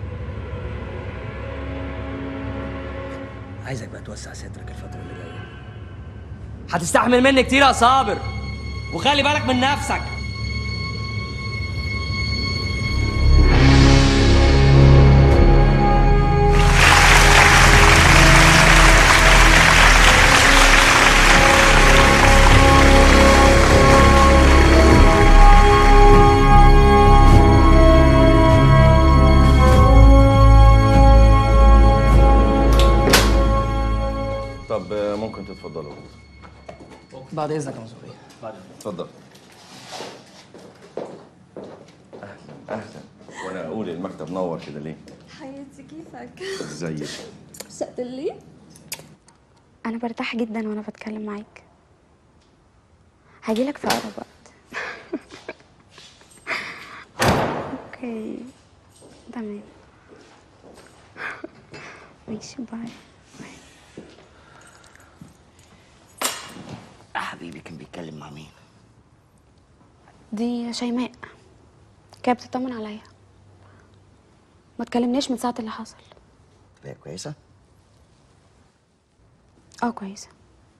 عايزك بقى توسع صدرك الفترة اللي جاية هتستحمل مني كتير يا صابر وخلي بالك من نفسك طب آه، ممكن تتفضلوا بعد اذنك يا مصوري اتفضل اهلا اهلا وانا اقول المكتب نور كده ليه حياتي كيفك ازيك اشتقت لي انا برتاح جدا وانا بتكلم معاك هجيلك في اقرب وقت اوكي تمام ماشي باي حبيبي كان بيتكلم مع مين دي شيماء كانت بتطمن عليا ما تكلمناش من ساعة اللي حصل هي كويسه اه كويسة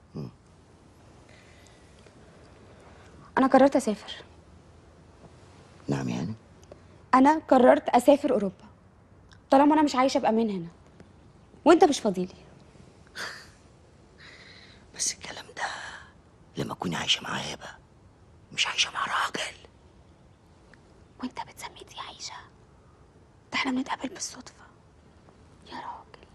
انا قررت اسافر نعم يعني انا قررت اسافر اوروبا طالما انا مش عايشة بامان هنا وانت مش فاضيلي بس الكلام ده لما تكوني عايشه معايا بقى مش عايشه مع راجل وانت بتسمي دي عايشة ده احنا بنتقابل بالصدفة يا راجل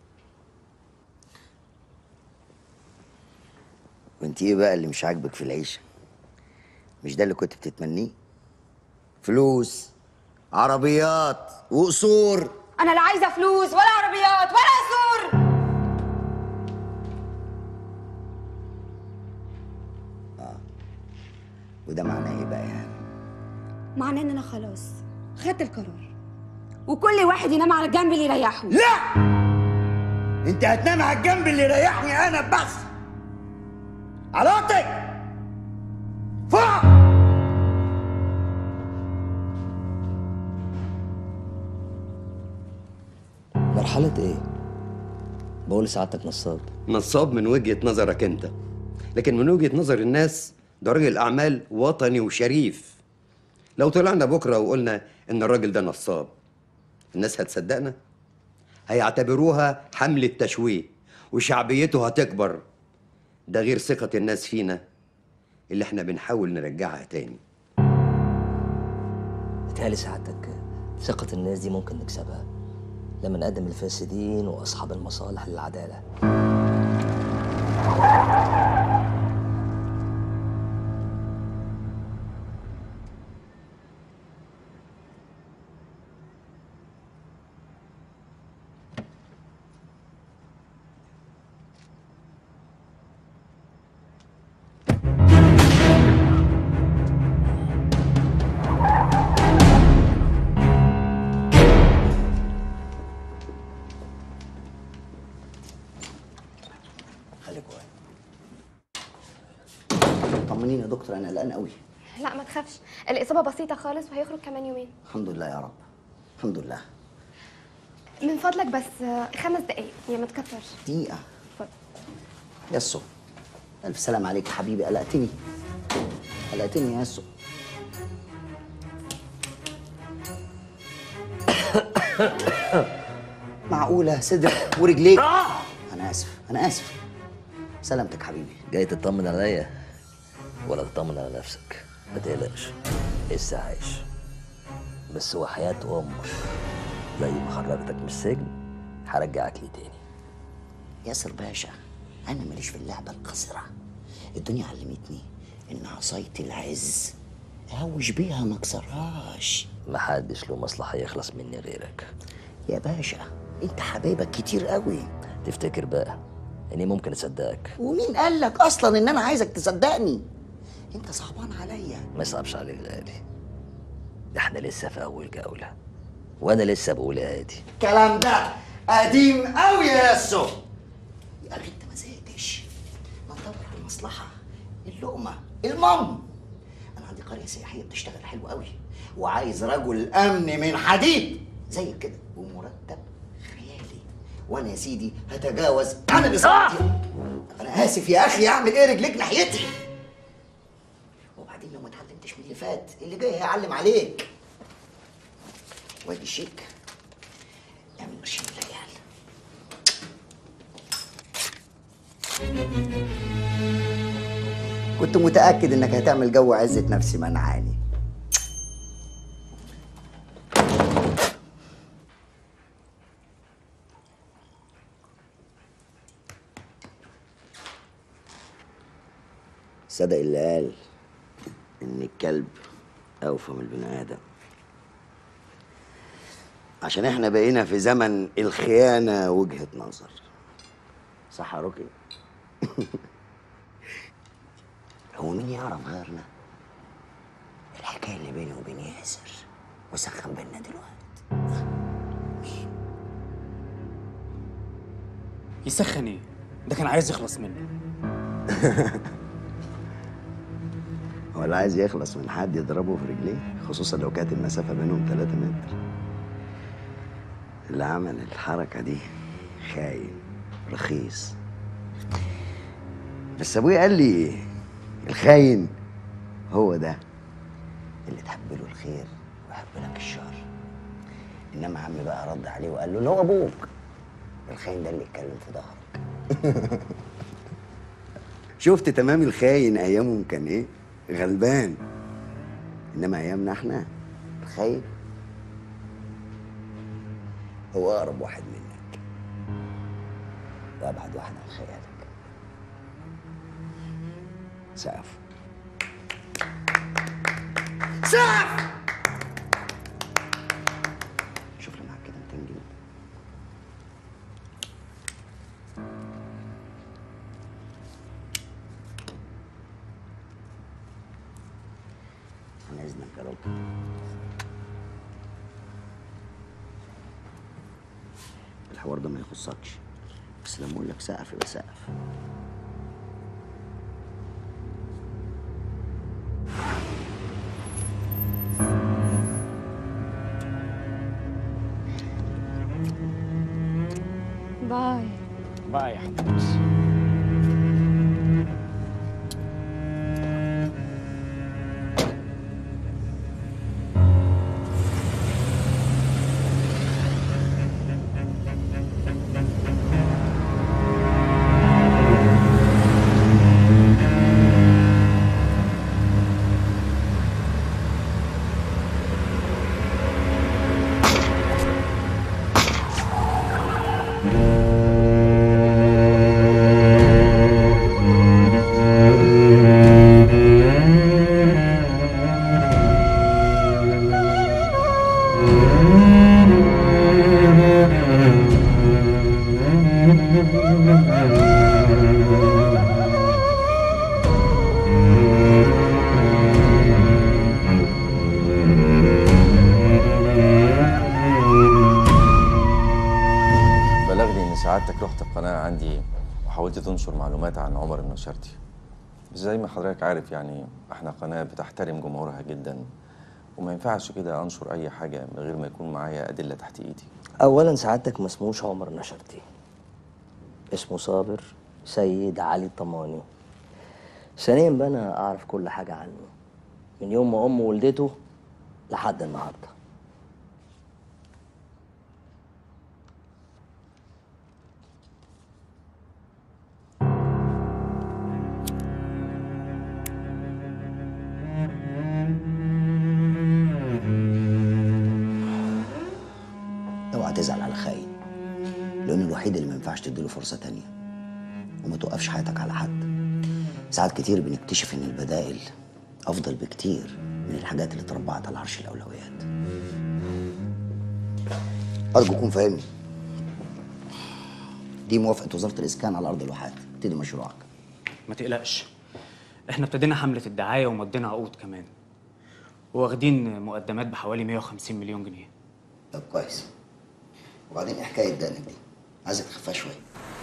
وانت ايه بقى اللي مش عاجبك في العيشه مش ده اللي كنت بتتمنيه فلوس عربيات وقصور انا لا عايزة فلوس ولا عربيات ولا قصور وده معناه ايه بقى يعني معناه ان انا خلاص خدت القرار وكل واحد ينام على الجنب اللي يريحه لا انت هتنام على الجنب اللي يريحني انا بس علاقتك فوق مرحلة ايه؟ بقول لسعادتك نصاب نصاب من وجهة نظرك انت لكن من وجهة نظر الناس ده راجل اعمال وطني وشريف لو طلعنا بكره وقلنا ان الراجل ده نصاب الناس هتصدقنا هيعتبروها حملة تشويه وشعبيته هتكبر ده غير ثقة الناس فينا اللي احنا بنحاول نرجعها تاني بتهيألي سعادتك ثقة الناس دي ممكن نكسبها لما نقدم الفاسدين وأصحاب المصالح للعدالة خليك واقف طمنيني يا دكتور انا قلقان قوي لا ما تخافش الإصابة بسيطة خالص وهيخرج كمان يومين الحمد لله يا رب الحمد لله من فضلك بس آه، خمس دقايق يعني ما تكترش دقيقه اتفضل. ياسو الف سلام عليك يا حبيبي قلقتني قلقتني يا ياسو معقولة صدرك ورجليك أنا آسف أنا آسف سلامتك حبيبي جاي تطمن عليا ولا تطمن على نفسك ما تقلقش لسه عايش بس هو حياة أمك زي ما خرجتك من السجن هرجعك لي تاني ياسر باشا أنا ماليش في اللعبة القذرة الدنيا علمتني إن عصاية العز أهوش بيها ما اكسرهاش محدش له مصلحة يخلص مني غيرك يا باشا أنت حبايبك كتير قوي تفتكر بقى إني ممكن أصدقك ومين قال لك أصلا إن أنا عايزك تصدقني أنت صعبان عليا ما يصعبش عليك غالي ده احنا لسه في أول جولة وأنا لسه بقول عادي الكلام ده قديم قوي يا ياسو يا اخي انت ما زهقتش ما تدور على المصلحه اللقمه المام انا عندي قريه سياحيه بتشتغل حلو قوي وعايز رجل امن من حديد زي كده ومرتب خيالي وانا يا سيدي هتجاوز انا بصراحتي انا اسف يا اخي اعمل ايه رجليك ناحيتي وبعدين لو ما اتعلمتش من اللي فات اللي جاي هيعلم عليك وادي الشيك اعمل قرشين العيال كنت متأكد إنك هتعمل جو عزة نفسي منعاني صدق اللي قال إن الكلب أوفى من البني آدم عشان إحنا بقينا في زمن الخيانة وجهة نظر صح يا روكي؟ هو مين يعرف غيرنا الحكايه اللي بيني وبين ياسر وسخن بينا دلوقتي يسخن ايه ده كان عايز يخلص مني هو اللي عايز يخلص من حد يضربه في رجليه خصوصا لو كانت المسافه بينهم 3 متر اللي عمل الحركه دي خاين رخيص بس ابويا قال لي الخاين هو ده اللي تحب له الخير ويحب لك الشر انما عمي بقى رد عليه وقال له اللي هو ابوك الخاين ده اللي يتكلم في ظهرك شفت تمام الخاين ايامهم كان ايه غلبان انما ايامنا احنا الخاين هو اقرب واحد منك وابعد واحد عن خيالك سقف سقف شوف لي معاك كده 200 جنيه عن اذنك يا راجل الحوار ده ما يخصكش بس لما اقول لك سقف يبقى سقف باي باي يا حبيبتي بلغني ان سعادتك رحت القناه عندي وحاولت تنشر معلومات عن عمر النشرتي بس زي ما حضرتك عارف يعني احنا قناه بتحترم جمهورها جدا وما ينفعش كده انشر اي حاجه من غير ما يكون معايا ادله تحت ايدي اولا سعادتك ما اسموش عمر نشرتي اسمه صابر سيد علي الطماني ثانيا بقى انا اعرف كل حاجه عنه من يوم ما امه ولدته لحد النهارده اوعى تزعل على خاين لانه الوحيد اللي ما ينفعش تديله فرصه تانية وما توقفش حياتك على حد ساعات كتير بنكتشف ان البدائل افضل بكتير من الحاجات اللي اتربعت على عرش الاولويات ارجو تكون فاهمني دي موافقه وزاره الاسكان على ارض الواحات ابتدي مشروعك ما تقلقش احنا ابتدينا حملة الدعاية ومضينا عقود كمان واخدين مقدمات بحوالي 150 مليون جنيه طب كويس وبعدين إيه حكايه دقنك دي عايزك تخفها شويه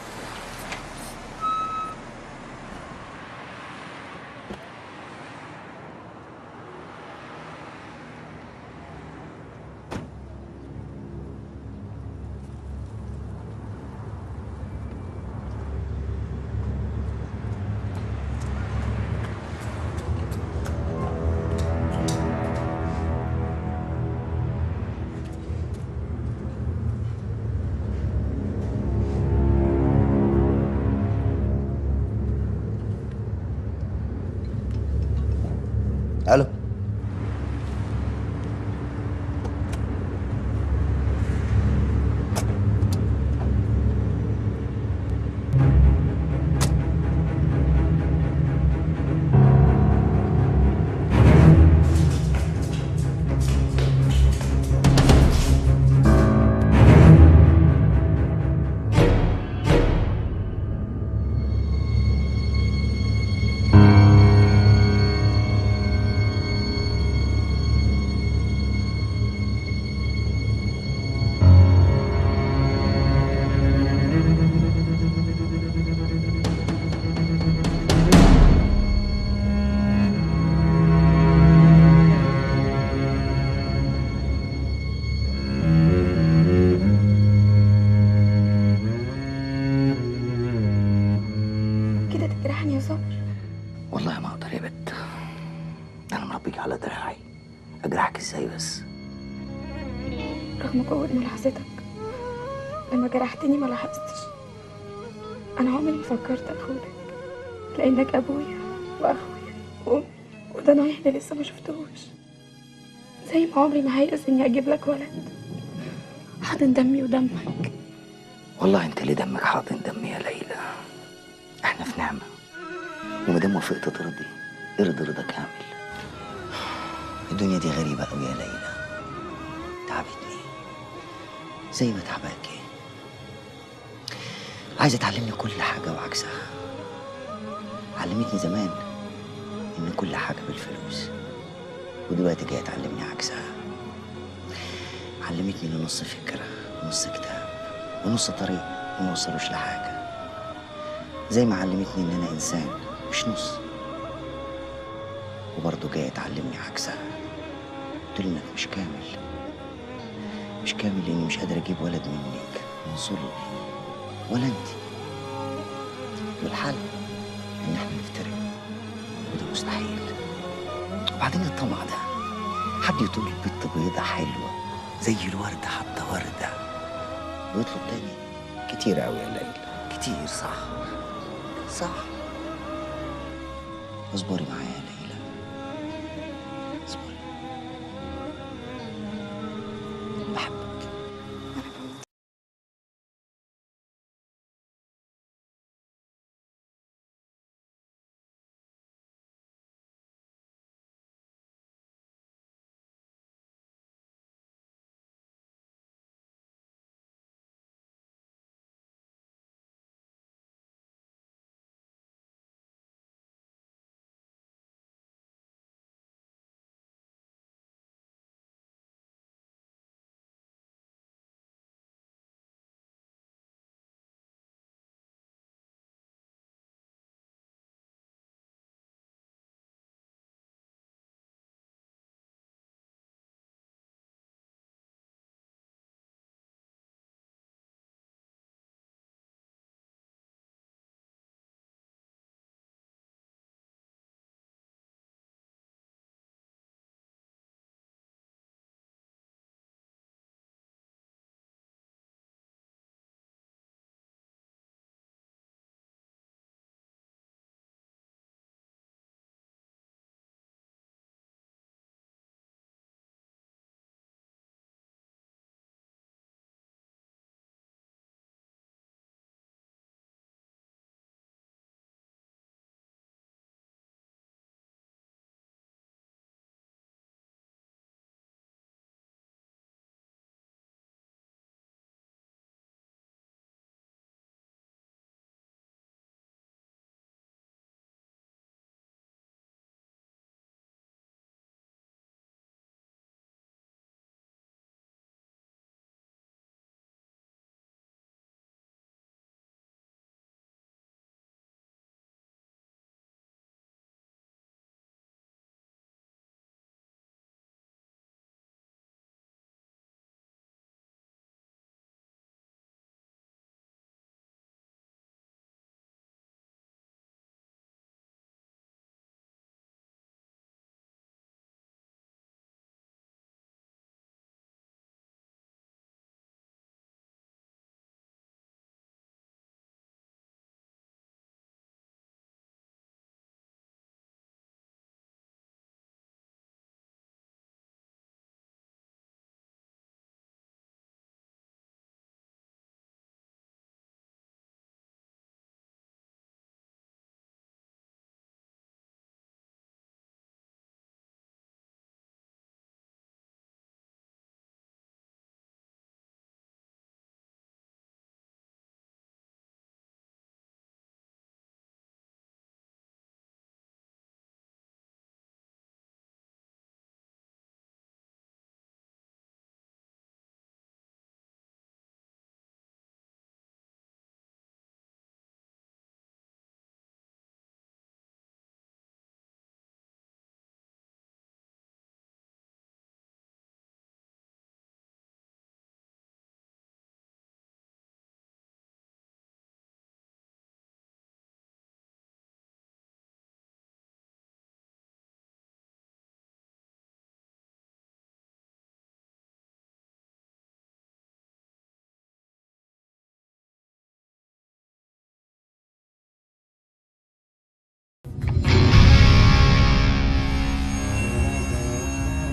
الو كده تجرحني يا صابر والله ما اقدر يا بت انا مربيك على دراعي اجرحك ازاي بس رغم قوة ملاحظتك لما جرحتني ما لاحظتش أنا عمري ما فكرت أخونك لأنك أبويا وأخويا وأمي وده نوعي اللي لسه ما شفتهوش زي ما عمري ما هيأس إني أجيب لك ولد حاضن دمي ودمك والله انت اللي دمك حاضن دمي يا ليلى احنا في نعمه ومادام وافقت ترضي ارضي رضا كامل الدنيا دي غريبه قوي يا ليلى تعبتني زي ما تعباكي عايزه تعلمني كل حاجه وعكسها علمتني زمان ان كل حاجه بالفلوس ودلوقتي جايه تعلمني عكسها علمتني ان نص فكره ونص كتاب ونص طريق ما وصلوش لحاجه زي ما علمتني ان انا انسان مش نص وبرضه جايه تعلمني عكسها قلت انك مش كامل مش كامل لاني مش قادر اجيب ولد منك من صلبي ولا انت والحل ان احنا نفترق وده مستحيل وبعدين الطمع ده حد يطول البت بيضة حلوة زي الوردة حتى وردة ويطلب تاني كتير قوي يا ليلى كتير صح صح اصبري معايا يا ليلى اصبري بحبك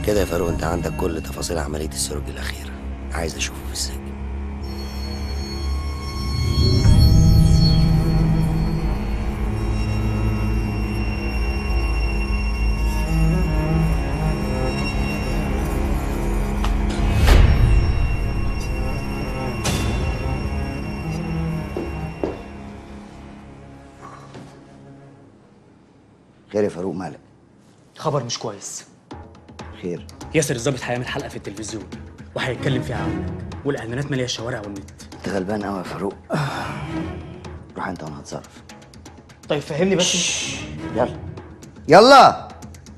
كده يا فاروق انت عندك كل تفاصيل عملية السرج الأخيرة عايز أشوفه في السجن خير يا فاروق مالك خبر مش كويس خير ياسر الظابط هيعمل حلقه في التلفزيون وهيتكلم فيها عنك والاعلانات ماليه الشوارع والنت انت غلبان قوي يا فاروق روح انت وانا هتصرف طيب فهمني بس يلا يلا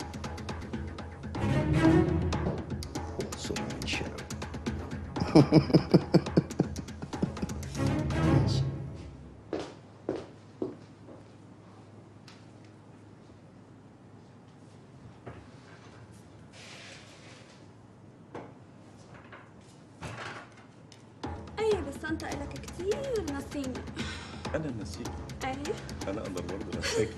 صوت من شر. ايه بس انت الك كتير نسيني انا نسيت ايه انا اقدر برضه نسيك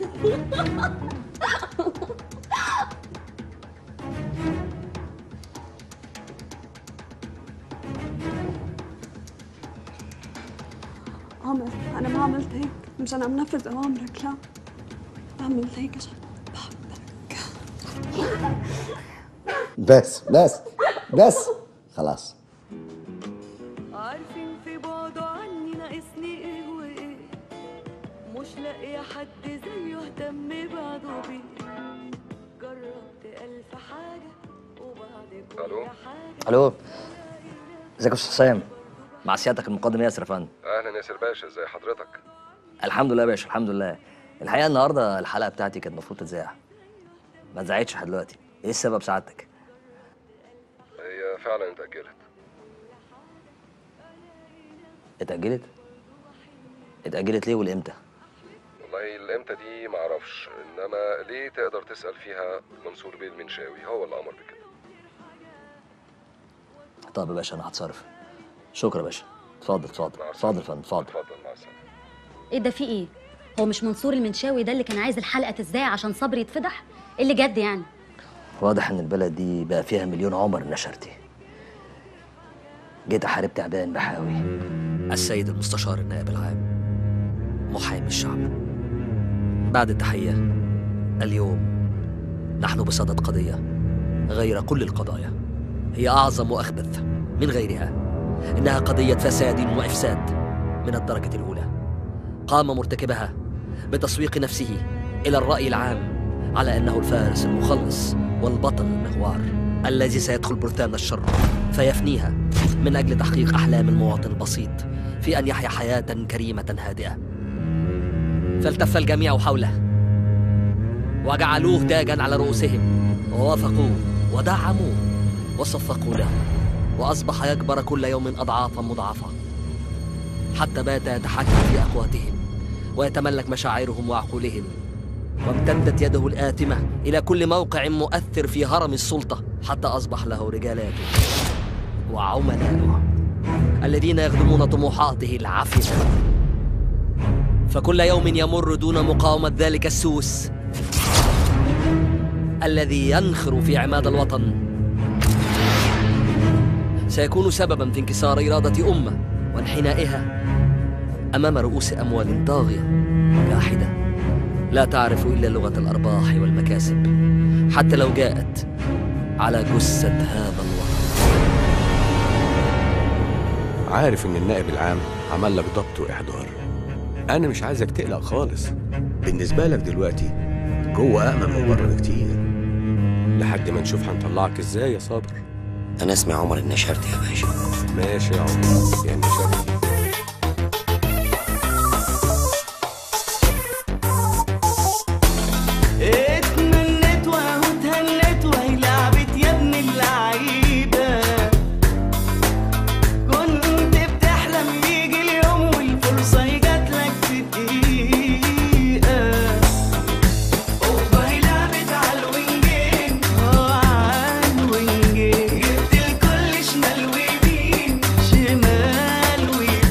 عمر انا ما عملت هيك مشان عم نفذ اوامرك لا عملت هيك عشان بس بس بس خلاص عارفين في بعده عني ناقصني ايه وايه مش لاقيه حد زيه اهتم بعده بيه جربت الف حاجه وبعد كل حاجه الو ازيك يا استاذ حسام مع سيادتك المقدم ياسر يا فندم اهلا ياسر باشا ازي حضرتك الحمد لله يا باشا الحمد لله الحقيقه النهارده الحلقه بتاعتي كانت المفروض تتذاع ما اتذاعتش لحد دلوقتي ايه السبب سعادتك هي فعلا اتاجلت اتاجلت اتاجلت ليه والامتى والله الامتى دي معرفش انما ليه تقدر تسال فيها منصور بيه المنشاوي هو اللي امر بكده طب يا باشا انا هتصرف شكرا يا باشا اتفضل اتفضل اتفضل يا فندم اتفضل اتفضل مع السلامه ايه ده في ايه هو مش منصور المنشاوي ده اللي كان عايز الحلقه تذاع عشان صبري يتفضح إيه اللي جد يعني واضح ان البلد دي بقى فيها مليون عمر نشرتي جيت احارب تعبان بحاوي السيد المستشار النائب العام محامي الشعب بعد التحية اليوم نحن بصدد قضية غير كل القضايا هي أعظم وأخبث من غيرها إنها قضية فساد وإفساد من الدرجة الأولى قام مرتكبها بتسويق نفسه إلى الرأي العام على أنه الفارس المخلص والبطل المغوار الذي سيدخل برثان الشر فيفنيها من أجل تحقيق أحلام المواطن البسيط في أن يحيا حياة كريمة هادئة فالتف الجميع حوله وجعلوه تاجا على رؤوسهم ووافقوه ودعموه وصفقوا له وأصبح يكبر كل يوم أضعافا مضاعفة حتى بات يتحكم في أقواتهم ويتملك مشاعرهم وعقولهم وامتدت يده الآثمة إلى كل موقع مؤثر في هرم السلطة حتى أصبح له رجالاته وعملاؤه الذين يخدمون طموحاته العفنة فكل يوم يمر دون مقاومة ذلك السوس الذي ينخر في عماد الوطن سيكون سببا في انكسار إرادة أمة وانحنائها أمام رؤوس أموال طاغية جاحدة لا تعرف إلا لغة الأرباح والمكاسب حتى لو جاءت على جثة هذا الوطن عارف ان النائب العام عمل لك ضبط واحضار انا مش عايزك تقلق خالص بالنسبه لك دلوقتي جوه امن من بره بكتير لحد ما نشوف هنطلعك ازاي يا صابر انا اسمي عمر النشرتي يا باشا ماشي يا عمر يا النشرتي اتمنيت واهو اتهنيت وهي لعبت يا ابن اللعيبة كنت بتحلم يجي اليوم والفرصة جاتلك في دقيقة والله لعبت على الوينجين اه على الوينجين جبت الكل شمال ويمين شمال ويمين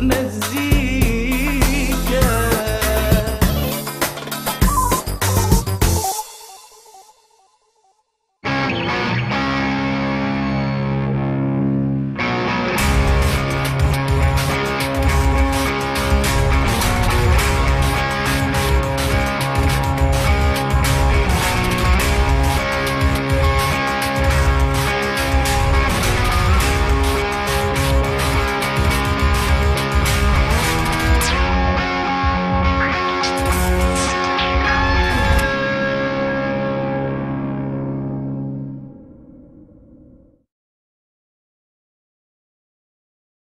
مزيكا